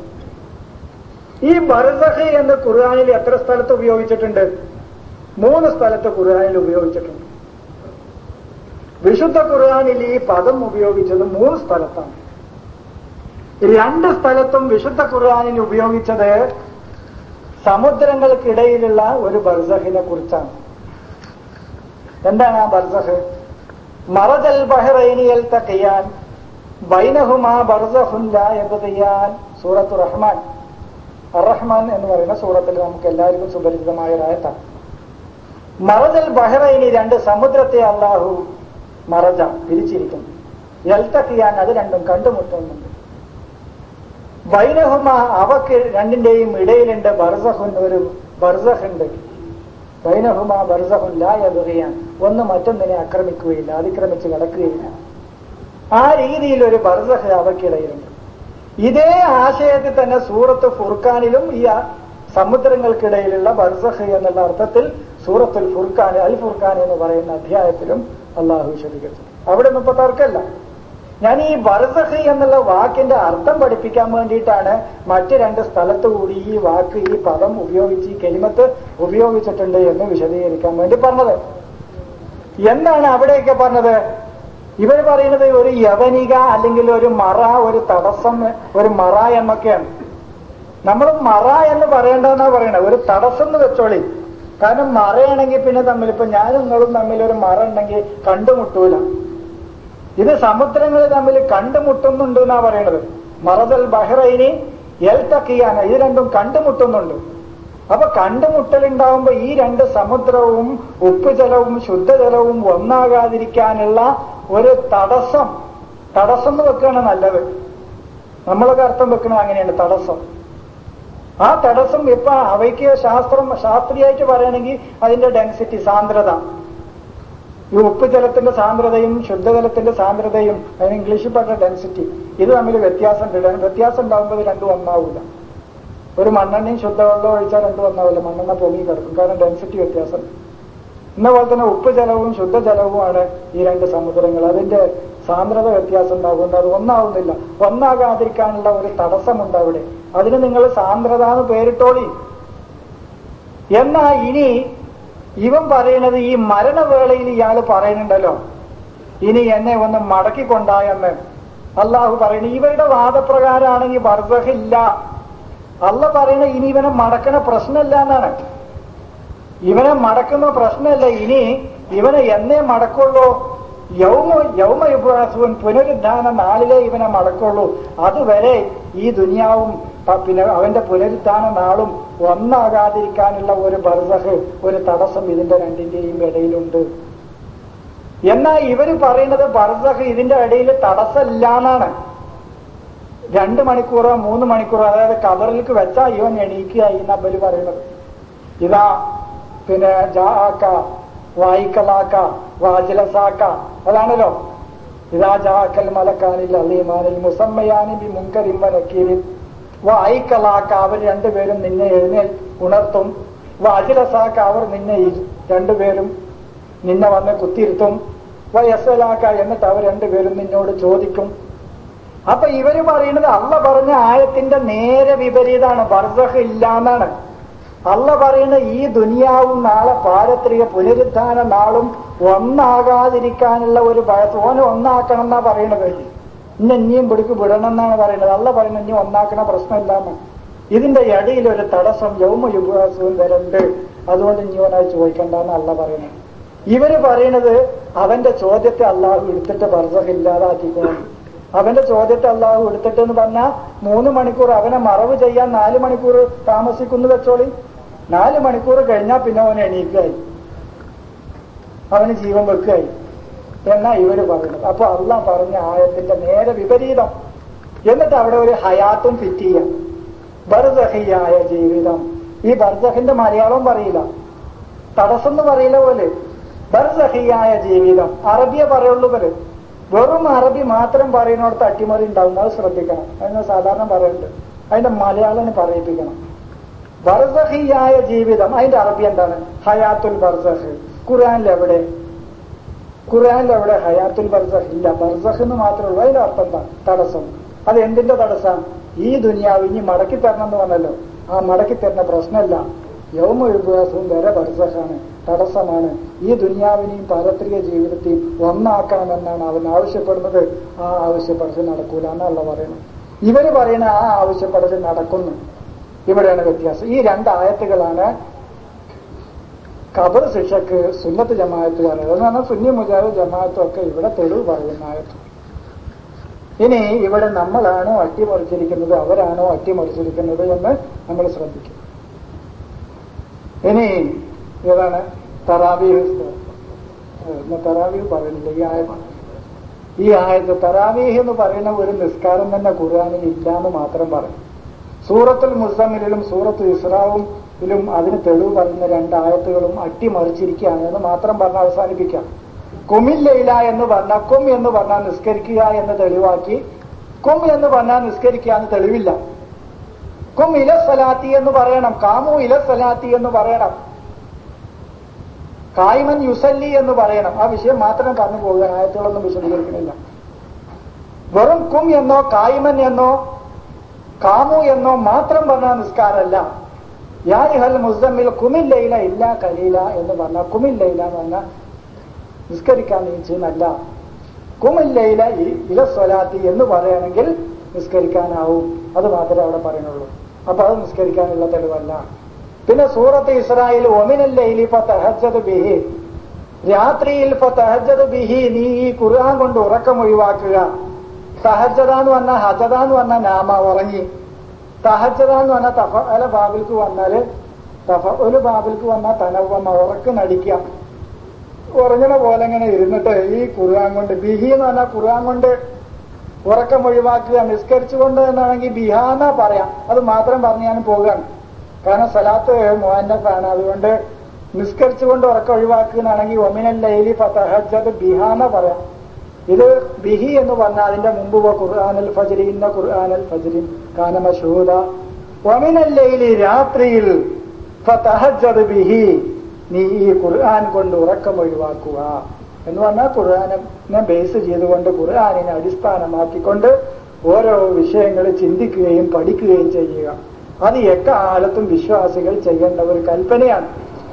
ഈ ബർസഹ് എന്ന് ഖുർആാനിൽ എത്ര സ്ഥലത്ത് ഉപയോഗിച്ചിട്ടുണ്ട് മൂന്ന് സ്ഥലത്ത് ഖുർആാനിൽ ഉപയോഗിച്ചിട്ടുണ്ട് വിശുദ്ധ ഖുർആാനിൽ ഈ പദം ഉപയോഗിച്ചത് മൂന്ന് സ്ഥലത്താണ് രണ്ട് സ്ഥലത്തും വിശുദ്ധ ഖുർആാനിൽ ഉപയോഗിച്ചത് സമുദ്രങ്ങൾക്കിടയിലുള്ള ഒരു ബർസഹിനെ കുറിച്ചാണ് എന്താണ് ആ ബർസഹ് മറജൽ ബഹ്റൈനിയൽ തക്കിയാൻ ബൈനഹുമാ ബർസഹുല്ല എബദിയാൻ സൂറത്തു റഹ്മാൻ റഹ്മാൻ എന്ന് പറയുന്ന സൂറത്തിൽ നമുക്ക് എല്ലാവർക്കും സുപരിചിതമായ ഒരായത്താണ് മറജൽ ബഹ്റൈനി രണ്ട് സമുദ്രത്തെ അള്ളാഹു മറജ പിരിച്ചിരിക്കുന്നു എൽത്തക്കിയാൻ അത് രണ്ടും കണ്ടുമുട്ടുന്നുണ്ട് ബൈനഹുമ അവക്ക് രണ്ടിന്റെയും ഇടയിലുണ്ട് ബർസഹുൻ ഒരു ബർസഹുണ്ട് ബൈനഹുമ ബർസഹുൻ ലായറിയാൻ ഒന്ന് മറ്റൊന്നിനെ ആക്രമിക്കുകയില്ല അതിക്രമിച്ച് കിടക്കുകയില്ല ആ രീതിയിൽ ഒരു ബർസഹ് അവക്കിടയിലുണ്ട് ഇതേ ആശയത്തിൽ തന്നെ സൂറത്ത് ഫുർഖാനിലും ഈ സമുദ്രങ്ങൾക്കിടയിലുള്ള ബർസഹ് എന്നുള്ള അർത്ഥത്തിൽ സൂറത്തുൽ ഫുർഖാൻ അൽ ഫുർഖാൻ എന്ന് പറയുന്ന അധ്യായത്തിലും അള്ളാഹു വിശദീകരിച്ചു അവിടെ ഒന്നും ഇപ്പൊ തർക്കമല്ല ഞാൻ ഈ ബർസഹ് എന്നുള്ള വാക്കിന്റെ അർത്ഥം പഠിപ്പിക്കാൻ വേണ്ടിയിട്ടാണ് മറ്റ് രണ്ട് സ്ഥലത്ത് കൂടി ഈ വാക്ക് ഈ പദം ഉപയോഗിച്ച് ഈ കെലിമത്ത് ഉപയോഗിച്ചിട്ടുണ്ട് എന്ന് വിശദീകരിക്കാൻ വേണ്ടി പറഞ്ഞത് എന്താണ് അവിടെയൊക്കെ പറഞ്ഞത് ഇവർ പറയുന്നത് ഒരു യവനിക അല്ലെങ്കിൽ ഒരു മറ ഒരു തടസ്സം ഒരു മറ എന്നൊക്കെയാണ് നമ്മൾ മറ എന്ന് പറയേണ്ടതെന്നാ പറയണത് ഒരു തടസ്സം എന്ന് വെച്ചോളി കാരണം മറയാണെങ്കിൽ പിന്നെ തമ്മിൽ ഇപ്പൊ ഞാനും നിങ്ങളും തമ്മിൽ ഒരു മറ ഉണ്ടെങ്കിൽ കണ്ടുമുട്ടൂല ഇത് സമുദ്രങ്ങൾ തമ്മിൽ കണ്ടുമുട്ടുന്നുണ്ട് എന്നാ പറയണത് മറദൽ ബഹ്റൈനി എൽ തക്കിയാന ഇത് രണ്ടും കണ്ടുമുട്ടുന്നുണ്ട് അപ്പൊ കണ്ടുമുട്ടലുണ്ടാവുമ്പോ ഈ രണ്ട് സമുദ്രവും ഉപ്പുജലവും ശുദ്ധജലവും ഒന്നാകാതിരിക്കാനുള്ള ഒരു തടസ്സം തടസ്സം എന്ന് വെക്കുകയാണ് നല്ലത് നമ്മളൊക്കെ അർത്ഥം വെക്കുന്നത് അങ്ങനെയാണ് തടസ്സം ആ തടസ്സം ഇപ്പൊ അവയ്ക്ക് ശാസ്ത്രം ശാസ്ത്രീയമായിട്ട് പറയുകയാണെങ്കിൽ അതിന്റെ ഡെൻസിറ്റി സാന്ദ്രത ഈ ഉപ്പ് ജലത്തിന്റെ സാന്ദ്രതയും ശുദ്ധജലത്തിന്റെ സാന്ദ്രതയും അതിന് ഇംഗ്ലീഷിൽ പറഞ്ഞ ഡെൻസിറ്റി ഇത് തമ്മിൽ വ്യത്യാസം ഉണ്ട് വ്യത്യാസം ഉണ്ടാകുമ്പോൾ ഇത് രണ്ടും ഒന്നാവില്ല ഒരു മണ്ണെണ്ണയും ശുദ്ധവെള്ളം ഒഴിച്ചാൽ രണ്ടും ഒന്നാവില്ല മണ്ണെണ്ണ പൊങ്ങി കിടക്കും കാരണം ഡെൻസിറ്റി വ്യത്യാസം എന്ന പോലെ തന്നെ ഉപ്പ് ജലവും ശുദ്ധജലവുമാണ് ഈ രണ്ട് സമുദ്രങ്ങൾ അതിന്റെ സാന്ദ്രത വ്യത്യാസം ഉണ്ടാകുന്നത് അത് ഒന്നാവുന്നില്ല ഒന്നാകാതിരിക്കാനുള്ള ഒരു തടസ്സമുണ്ട് അവിടെ അതിന് നിങ്ങൾ സാന്ദ്രത എന്ന് പേരിട്ടോളി എന്നാ ഇനി ഇവൻ പറയുന്നത് ഈ മരണവേളയിൽ ഇയാൾ പറയുന്നുണ്ടല്ലോ ഇനി എന്നെ ഒന്ന് മടക്കിക്കൊണ്ടായെന്ന് അള്ളാഹു പറയുന്നു ഇവരുടെ വാദപ്രകാരമാണെങ്കിൽ വർദ്ധഹില്ല അല്ല പറയുന്ന ഇനി ഇവനെ മടക്കണ പ്രശ്നമില്ല എന്നാണ് ഇവനെ മടക്കുന്ന പ്രശ്നമല്ല ഇനി ഇവനെ എന്നേ മടക്കുള്ളൂ യൗമ യൗമ യുബാസുവൻ പുനരുദ്ധാന നാളിലെ ഇവനെ മടക്കുള്ളൂ അതുവരെ ഈ ദുനിയാവും പ- പിന്നെ അവന്റെ പുനരുദ്ധാന നാളും ഒന്നാകാതിരിക്കാനുള്ള ഒരു ബർസഹ് ഒരു തടസ്സം ഇതിന്റെ രണ്ടിന്റെയും ഇടയിലുണ്ട് എന്നാൽ ഇവര് പറയുന്നത് ബർസഹ് ഇതിന്റെ ഇടയിൽ തടസ്സമില്ല എന്നാണ് രണ്ട് മണിക്കൂറോ മൂന്ന് മണിക്കൂറോ അതായത് കബറിലേക്ക് വെച്ചാ ഇവൻ എണീക്കുക എന്നാ ബലി പറയുന്നത് ഇതാ പിന്നെ ജാക്ക വായിക്കലാക്ക വാജിലസാക്ക അതാണല്ലോ ഇതാ ജാക്കൽ മലക്കാനിൽ അലീമാനിൽ മുസമ്മയാനി ബി മുൻകരിമ്പ നക്കീരിൽ വായിക്കലാക്ക അവർ രണ്ടുപേരും നിന്നെ എഴുന്നേൽ ഉണർത്തും വാജിലസാക്ക അവർ നിന്നെ ഇ- രണ്ടുപേരും നിന്നെ വന്ന് കുത്തിയിരുത്തും വയസ്സലാക്ക എന്നിട്ട് അവർ രണ്ടുപേരും നിന്നോട് ചോദിക്കും അപ്പൊ ഇവര് പറയുന്നത് അള്ള പറഞ്ഞ ആയത്തിന്റെ നേരെ വിപരീതമാണ് ബർസഹ് ഇല്ലാന്നാണ് അള്ള പറയുന്ന ഈ ദുനിയാവും നാളെ പാരത്രിക പുനരുദ്ധാന നാളും ഒന്നാകാതിരിക്കാനുള്ള ഒരു ഭയത്ത് ഓനെ ഒന്നാക്കണം എന്നാ പറയണത് ഇന്ന് ഇനിയും പിടിക്ക് വിടണം എന്നാണ് പറയുന്നത് അള്ള പറയുന്നത് ഇനി ഒന്നാക്കണ പ്രശ്നമില്ലാന്ന് ഇതിന്റെ ഇടയിൽ ഒരു തടസ്സം യൗമ യുഗാസവും വരണ്ട് അതുകൊണ്ട് ഇനി ഓനായി ചോദിക്കണ്ടെന്ന് അള്ള പറയുന്നത് ഇവര് പറയുന്നത് അവന്റെ ചോദ്യത്തെ അള്ളാഹു എടുത്തിട്ട് ബർസഹ് ഇല്ലാതാക്കിക്കണം അവന്റെ ചോദ്യത്തെ അള്ളാഹു എടുത്തിട്ട് എന്ന് പറഞ്ഞാൽ മൂന്ന് മണിക്കൂർ അവനെ മറവ് ചെയ്യാൻ നാല് മണിക്കൂർ താമസിക്കുന്നു വെച്ചോളി നാല് മണിക്കൂർ കഴിഞ്ഞാൽ പിന്നെ അവൻ എണീക്കായി അവന് ജീവൻ വെക്കായി എന്നാ ഇവര് പറയുന്നത് അപ്പൊ അള്ളാഹ് പറഞ്ഞ ആയത്തിന്റെ നേരെ വിപരീതം എന്നിട്ട് അവിടെ ഒരു ഹയാത്തും ഫിറ്റ് ചെയ്യാം ബർദഹിയായ ജീവിതം ഈ ബർദഹിന്റെ മലയാളം പറയില്ല തടസ്സം എന്ന് പറയില്ല പോലെ ബർസഹിയായ ജീവിതം അറബിയെ പറയുള്ളൂ പോലെ വെറും അറബി മാത്രം പറയുന്നിടത്ത് അട്ടിമറി ഉണ്ടാവും അത് ശ്രദ്ധിക്കണം അതിന് സാധാരണ പറയുന്നുണ്ട് അതിന്റെ മലയാളം പറയിപ്പിക്കണം ബർസഹിയായ ജീവിതം അതിന്റെ അറബി എന്താണ് ഹയാത്തുൽ ബർസഹ് ഖുർആനിൽ എവിടെ ഖുർആനിൽ എവിടെ ഹയാത്തുൽ ബർസഹ് ഇല്ല ബർസഹ് എന്ന് മാത്രമേ ഉള്ളൂ അതിന്റെ അർത്ഥം എന്താ തടസ്സം അത് എന്തിന്റെ തടസ്സം ഈ ദുനിയാവ് ഇനി മടക്കി തരണം എന്ന് പറഞ്ഞല്ലോ ആ മടക്കി തരുന്ന പ്രശ്നമല്ല യൗമ വിഭ്യാസവും വരെ ബർസഹാണ് തടസ്സമാണ് ഈ ദുനിയാവിനെയും പാരത്രിക ജീവിതത്തെയും ഒന്നാക്കണമെന്നാണ് അവൻ ആവശ്യപ്പെടുന്നത് ആ ആവശ്യപ്പെടൽ നടക്കൂല എന്നുള്ള പറയുന്നത് ഇവര് പറയുന്ന ആ ആവശ്യപ്പെടൽ നടക്കുന്നു ഇവിടെയാണ് വ്യത്യാസം ഈ രണ്ട് ആയത്തുകളാണ് ഖബർ ശിക്ഷക്ക് സുന്നത്ത് ജമാഅത്തുകാർ എന്ന് പറഞ്ഞാൽ സുന്നി മുജാഹിദ് ജമാഅത്തും ഒക്കെ ഇവിടെ തെളിവ് പറയുന്ന ആയത്ത് ഇനി ഇവിടെ നമ്മളാണോ അട്ടിമറിച്ചിരിക്കുന്നത് അവരാണോ അട്ടിമറിച്ചിരിക്കുന്നത് എന്ന് നമ്മൾ ശ്രദ്ധിക്കും ഇനി ഏതാണ് തറാവീഹ് ഇന്ന് തറാവീഹ് പറയുന്നില്ല ഈ ആയമാണ് ഈ ആയത്ത് തറാവീഹ് എന്ന് പറയുന്ന ഒരു നിസ്കാരം തന്നെ ഖുർആാനിൽ ഇല്ലാന്ന് മാത്രം പറയും സൂറത്തുൽ മുസമ്മിലും സൂറത്ത് ഇസ്രാവും ിലും അതിന് തെളിവ് പറയുന്ന രണ്ട് ആയത്തുകളും അട്ടിമറിച്ചിരിക്കുകയാണ് എന്ന് മാത്രം പറഞ്ഞ് അവസാനിപ്പിക്കാം കുമില്ലയില എന്ന് പറഞ്ഞാൽ കും എന്ന് പറഞ്ഞാൽ നിസ്കരിക്കുക എന്ന് തെളിവാക്കി കും എന്ന് പറഞ്ഞാൽ നിസ്കരിക്കുക എന്ന് തെളിവില്ല കും ഇലസലാത്തി എന്ന് പറയണം കാമു ഇലസലാത്തി എന്ന് പറയണം കായ്മൻ യുസല്ലി എന്ന് പറയണം ആ വിഷയം മാത്രം പറഞ്ഞു പോവുക ആയത്തുകളൊന്നും വിശദീകരിക്കുന്നില്ല വെറും കും എന്നോ കായ്മൻ എന്നോ കാമു എന്നോ മാത്രം പറഞ്ഞ നിസ്കാരമല്ല യാഹൽ മുസമ്മിൽ കുമില്ലയില ഇല്ല കലീല എന്ന് പറഞ്ഞ കുമില്ലയില എന്ന് പറഞ്ഞ നിസ്കരിക്കാൻ നീച്ചെന്നല്ല കുമില്ലയില ഇലസ്വലാത്തി എന്ന് പറയുകയാണെങ്കിൽ നിസ്കരിക്കാനാവും അത് മാത്രമേ അവിടെ പറയുന്നുള്ളൂ അപ്പൊ അത് നിസ്കരിക്കാനുള്ള തെളിവല്ല പിന്നെ സൂറത്ത് ഇസ്രായേൽ ഒമിനല്ലയിലി ഇപ്പൊ തഹജത് ബിഹി രാത്രിയിൽ ഇപ്പൊ തഹജത് ബിഹി നീ ഈ ഖുർആൻ കൊണ്ട് ഉറക്കം ഒഴിവാക്കുക തഹജത എന്ന് പറഞ്ഞാൽ ഹജത എന്ന് പറഞ്ഞാൽ നാമ ഉറങ്ങി തഹജത എന്ന് പറഞ്ഞാൽ തഫ അല ബാബിൽക്ക് വന്നാല് തഫ ഒരു ബാബിൽക്ക് വന്നാൽ തനവമ്മ ഉറക്ക് നടിക്കാം ഉറങ്ങണ പോലെ ഇങ്ങനെ ഇരുന്നിട്ട് ഈ ഖുർആൻ കൊണ്ട് ബിഹി എന്ന് പറഞ്ഞാൽ ഖുർആൻ കൊണ്ട് ഉറക്കം ഒഴിവാക്കുക നിസ്കരിച്ചുകൊണ്ട് എന്നാണെങ്കിൽ ബിഹാന്ന പറയാം അത് മാത്രം പറഞ്ഞ് ഞാൻ പോകുകയാണ് കാരണം സലാത്ത് മോഹന്നഫാണ് അതുകൊണ്ട് നിസ്കരിച്ചുകൊണ്ട് ഉറക്കം ഒഴിവാക്കുകയാണെങ്കിൽ ഒമിനൽ ലൈലി ഫതഹജ്ജത് ബിഹാന്ന പറയാം ഇത് ബിഹി എന്ന് പറഞ്ഞാൽ അതിന്റെ മുമ്പ് വ ഖുർആനൽ ഫജ്രി ഇന്ന ഖുർആനൽ ഫജ്രി കാന മശൂദ ഒമിനൽ ലൈലി രാത്രിയിൽ ഫതഹജ്ജത് ബിഹി നീ ഈ ഖുർആൻ കൊണ്ട് ഉറക്കം ഒഴിവാക്കുക എന്ന് പറഞ്ഞാൽ ഖുർആനെ ബേസ് ചെയ്തുകൊണ്ട് ഖുർആനിനെ അടിസ്ഥാനമാക്കിക്കൊണ്ട് ഓരോ വിഷയങ്ങൾ ചിന്തിക്കുകയും പഠിക്കുകയും ചെയ്യുക അത് എക്കാലത്തും വിശ്വാസികൾ ചെയ്യേണ്ട ഒരു കൽപ്പനയാണ്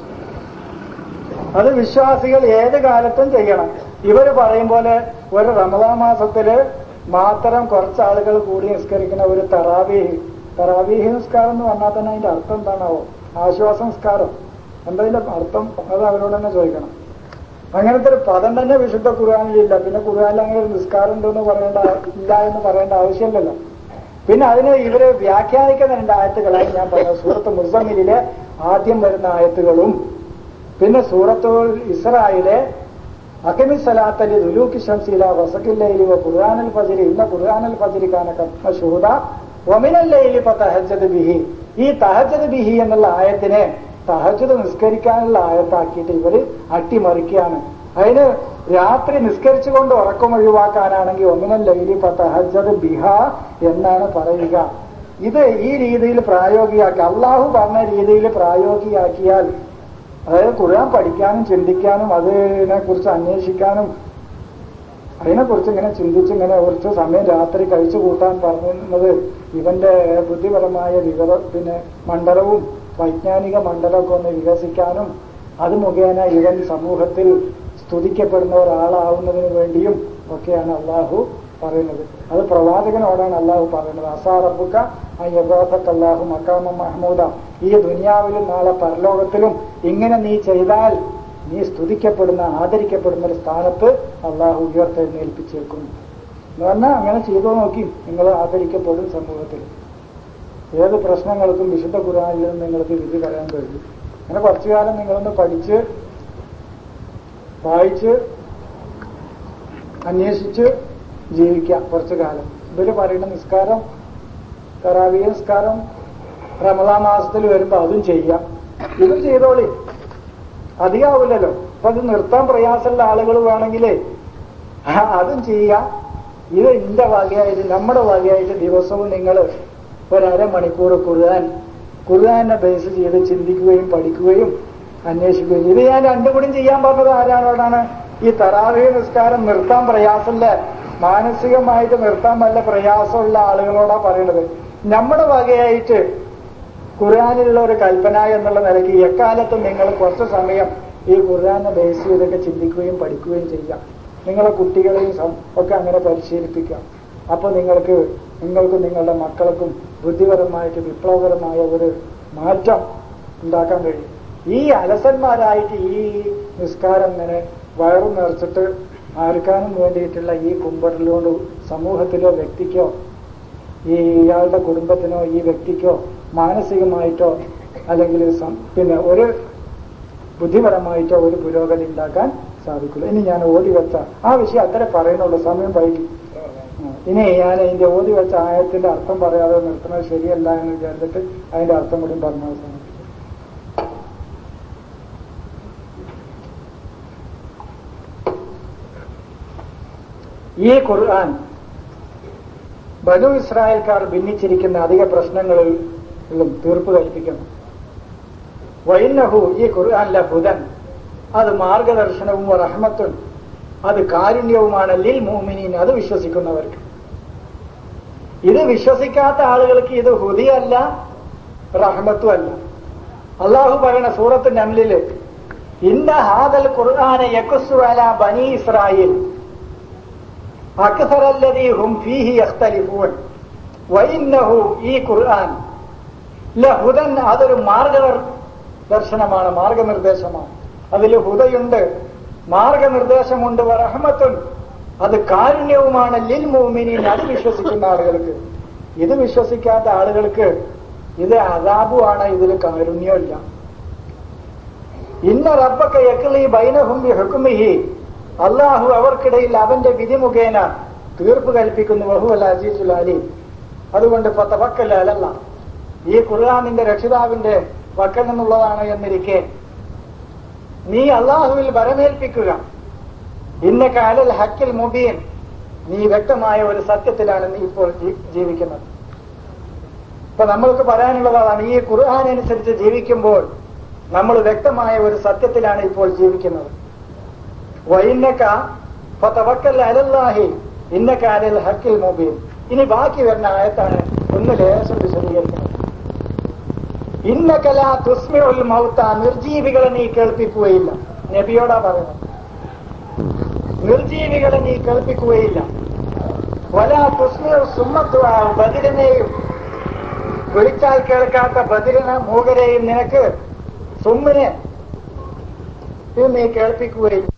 അത് വിശ്വാസികൾ ഏത് കാലത്തും ചെയ്യണം ഇവര് പറയും പോലെ ഒരു റമദാ മാസത്തില് മാത്രം കുറച്ച് ആളുകൾ കൂടി നിസ്കരിക്കുന്ന ഒരു തറാവീഹ് തറാവീഹ് നിസ്കാരം എന്ന് പറഞ്ഞാൽ തന്നെ അതിന്റെ അർത്ഥം എന്താണാവോ ആശ്വാസ നിസ്കാരം എന്തതിന്റെ അർത്ഥം അത് അവരോട് തന്നെ ചോദിക്കണം അങ്ങനത്തെ ഒരു പദം തന്നെ വിശുദ്ധ ഖുർആാനിലില്ല പിന്നെ ഖുർആാനിൽ അങ്ങനെ ഒരു നിസ്കാരം ഉണ്ടെന്ന് പറയേണ്ട ഇല്ല എന്ന് പറയേണ്ട ആവശ്യമില്ലല്ലോ പിന്നെ അതിന് ഇവര് വ്യാഖ്യാനിക്കുന്ന രണ്ട് ആയത്തുകളായി ഞാൻ പറഞ്ഞത് സൂറത്ത് മുസമ്മിലിലെ ആദ്യം വരുന്ന ആയത്തുകളും പിന്നെ സൂറത്തുൽ ഇസ്രായിലെ അക്കമി സലാത്തലി ദുലൂക്കി ഷംസീല വസക്കില്ലയിലി ഖുർആാനൽ ഫജിരി ഇന്ന ഖുർആാനൽ ഫജിരി കാനക്ക ഷൂദ ഒമിനല്ലയിലി ഇപ്പൊ തഹജദ് ബിഹി ഈ തഹജദ് ബിഹി എന്നുള്ള ആയത്തിനെ തഹജദ് നിസ്കരിക്കാനുള്ള ആയത്താക്കിയിട്ട് ഇവര് അട്ടിമറിക്കുകയാണ് അതിന് രാത്രി നിസ്കരിച്ചുകൊണ്ട് ഉറക്കം ഒഴിവാക്കാനാണെങ്കിൽ ഒമിനൽ ലൈലി ഇപ്പൊ തഹജദ് ബിഹ എന്നാണ് പറയുക ഇത് ഈ രീതിയിൽ പ്രായോഗികമാക്കി അള്ളാഹു പറഞ്ഞ രീതിയിൽ പ്രായോഗികമാക്കിയാൽ അതായത് ഖുർആൻ പഠിക്കാനും ചിന്തിക്കാനും അതിനെ കുറിച്ച് അന്വേഷിക്കാനും അതിനെക്കുറിച്ച് ഇങ്ങനെ ചിന്തിച്ച് ഇങ്ങനെ കുറച്ച് സമയം രാത്രി കഴിച്ചു കൂട്ടാൻ പറയുന്നത് ഇവന്റെ ബുദ്ധിപരമായ വിവര പിന്നെ മണ്ഡലവും വൈജ്ഞാനിക മണ്ഡലമൊക്കെ ഒന്ന് വികസിക്കാനും അത് മുഖേന ഇവൻ സമൂഹത്തിൽ സ്തുതിക്കപ്പെടുന്ന ഒരാളാവുന്നതിന് വേണ്ടിയും ഒക്കെയാണ് അള്ളാഹു പറയുന്നത് അത് പ്രവാചകനോടാണ് അള്ളാഹു പറയുന്നത് അസാറബുക്ക അയ്യബാഫക്കല്ലാഹു മക്കാമ മഹ്മൂദ ഈ ദുനിയാവിലും നാളെ പരലോകത്തിലും ഇങ്ങനെ നീ ചെയ്താൽ നീ സ്തുതിക്കപ്പെടുന്ന ആദരിക്കപ്പെടുന്ന ഒരു സ്ഥാനത്ത് അള്ളാഹു ഉയർത്തെഴുന്നേൽപ്പിച്ചേക്കും എന്ന് പറഞ്ഞാൽ അങ്ങനെ ചെയ്തു നോക്കി നിങ്ങൾ ആദരിക്കപ്പെടും സമൂഹത്തിൽ ഏത് പ്രശ്നങ്ങൾക്കും വിശുദ്ധ ഖുർആനിൽ നിന്ന് നിങ്ങൾക്ക് വിധി പറയാൻ കഴിയും അങ്ങനെ കുറച്ചു കാലം നിങ്ങളൊന്ന് പഠിച്ച് വായിച്ച് അന്വേഷിച്ച് ജീവിക്കാം കുറച്ചു കാലം ഇതിൽ പറയുന്ന നിസ്കാരം തറാവിയ നിസ്കാരം റമദാ മാസത്തിൽ വരുമ്പോ അതും ചെയ്യാം ഇത് ചെയ്തോളി അധികമാവില്ലല്ലോ അപ്പൊ അത് നിർത്താൻ പ്രയാസമുള്ള ആളുകൾ വേണമെങ്കിലേ ആ, അതും ചെയ്യാം ഇത് എന്റെ വകയായിട്ട് നമ്മുടെ വകയായിട്ട് ദിവസവും നിങ്ങൾ ഒരമണിക്കൂർ ഖുർആൻ ഖുർആനെ ബേസ് ചെയ്ത് ചിന്തിക്കുകയും പഠിക്കുകയും അന്വേഷിക്കുകയും ഇത് ഞാൻ രണ്ടും കൂടി ചെയ്യാൻ പറഞ്ഞത് ആരാണോടാണ് ഈ തറാവി നിസ്കാരം നിർത്താൻ പ്രയാസമില്ല മാനസികമായിട്ട് നിർത്താൻ വല്ല പ്രയാസമുള്ള ആളുകളോടാ പറയണത് നമ്മുടെ വകയായിട്ട് ഖുർആാനിലുള്ള ഒരു കൽപ്പന എന്നുള്ള നിലയ്ക്ക് എക്കാലത്തും നിങ്ങൾ കുറച്ച് സമയം ഈ ഖുർആാനെ ബേസ് ചെയ്തൊക്കെ ചിന്തിക്കുകയും പഠിക്കുകയും ചെയ്യാം നിങ്ങളെ കുട്ടികളെയും സം- ഒക്കെ അങ്ങനെ പരിശീലിപ്പിക്കാം അപ്പൊ നിങ്ങൾക്ക് നിങ്ങൾക്കും നിങ്ങളുടെ മക്കൾക്കും ബുദ്ധിപരമായിട്ട് വിപ്ലവകരമായ ഒരു മാറ്റം ഉണ്ടാക്കാൻ കഴിയും ഈ അലസന്മാരായിട്ട് ഈ നിസ്കാരം ഇങ്ങനെ വയറു നിറച്ചിട്ട് ആർക്കാനും വേണ്ടിയിട്ടുള്ള ഈ കുമ്പറിലുകൊണ്ട് സമൂഹത്തിലോ വ്യക്തിക്കോ ഈ ഇയാളുടെ കുടുംബത്തിനോ ഈ വ്യക്തിക്കോ മാനസികമായിട്ടോ അല്ലെങ്കിൽ സം- പിന്നെ ഒരു ബുദ്ധിപരമായിട്ടോ ഒരു പുരോഗതി ഉണ്ടാക്കാൻ സാധിക്കില്ല ഇനി ഞാൻ ഓതി വെച്ച ആ വിഷയം അത്ര പറയുന്നുള്ളൂ സമയം വൈകി ഉം. ഇനി ഞാൻ അതിന്റെ ഓതി വെച്ച ആയത്തിന്റെ അർത്ഥം പറയാതെ നിർത്തുന്നത് ശരിയല്ല എന്ന് വിചാരിച്ചിട്ട് അതിന്റെ അർത്ഥം കൂടി പറഞ്ഞു അവസാനിപ്പിച്ചു ഈ ഖുർആൻ ബനു ഇസ്രായേൽക്കാർ ഭിന്നിച്ചിരിക്കുന്ന അധിക പ്രശ്നങ്ങളിലും തീർപ്പ് കൽപ്പിക്കുന്നു വൈന്നഹു ഈ ഖുർആാനിലെ ബുധൻ അത് മാർഗദർശനവും റഹ്മത്തും അത് കാരുണ്യവുമാണ് ലിൽ മോമിനീൻ അത് വിശ്വസിക്കുന്നവർക്ക് ഇത് വിശ്വസിക്കാത്ത ആളുകൾക്ക് ഇത് ഹുദിയല്ല റഹ്മത്തും അല്ല അള്ളാഹു പറയുന്ന സൂറത്ത് നംലില് ഇന്ന ഹാദൽ ഖുർആന യക്കുസു അല ബനി ഇസ്രായേൽ അക്സറല്ലദീ ഹും ഫീഹി യഖ്തലിഫൂൻ വഇന്നഹു ഈ ഖുർആൻ ലഹുദൻ അതൊരു മാർഗദർശനമാണ് മാർഗനിർദ്ദേശമാണ് അതിൽ ഹുദയുണ്ട് മാർഗനിർദ്ദേശമുണ്ട് റഹ്മത്തുൻ അത് കാരുണ്യവുമാണ് ലിൽ മോമിനീൻ അത് വിശ്വസിക്കുന്ന ആളുകൾക്ക് ഇത് വിശ്വസിക്കാത്ത ആളുകൾക്ക് ഇത് അതാബുമാണ് ഇതിൽ കാരുണ്യമില്ല ഇന്ന റബ്ബക്ക യക്ലി ബൈനഹും ഹുക്കുമിഹി അള്ളാഹു അവർക്കിടയിൽ അവന്റെ വിധി മുഖേന തീർപ്പ് കൽപ്പിക്കുന്നു ബഹുവൽ അസീസുൽ അലി അതുകൊണ്ട് പത്തവക്കല്ല അലല്ല ഈ ഖുർആാനിന്റെ രക്ഷിതാവിന്റെ വക്കൽ നിന്നുള്ളതാണ് എന്നിരിക്കെ നീ അള്ളാഹുവിൽ വരമേൽപ്പിക്കുക ഇന്ന കാലൽ ഹക്കിൽ മുബീൻ നീ വ്യക്തമായ ഒരു സത്യത്തിലാണ് നീ ഇപ്പോൾ ജീ- ജീവിക്കുന്നത് ഇപ്പൊ നമ്മൾക്ക് പറയാനുള്ളതാണ് ഈ ഖുർആൻ അനുസരിച്ച് ജീവിക്കുമ്പോൾ നമ്മൾ വ്യക്തമായ ഒരു സത്യത്തിലാണ് ഇപ്പോൾ ജീവിക്കുന്നത് വൈന്നക്ക ഫതവക്കൽ അലല്ലാഹി ഇന്നക അലൽ ഹക്കിൽ മുബീൻ ഇനി ബാക്കി വരുന്ന ആയത്താണ് ഒന്ന് ലേശം വിശദീകരിക്കുന്നത് ഇന്നകല തുസ്മിഉൽ മൗത്ത നിർജീവികളെ നീ കേൾപ്പിക്കുകയില്ല നബിയോടാ പറയുന്നത് നിർജീവികളെ നീ കേൾപ്പിക്കുകയില്ല വല തുസ്മിഉ സുമ്മത്തുവാ ബദിരനെയും വിളിച്ചാൽ കേൾക്കാത്ത ബദിരന മൂകരെയും നിനക്ക് സുമ്മിനെ ഇത് നീ കേൾപ്പിക്കുകയില്ല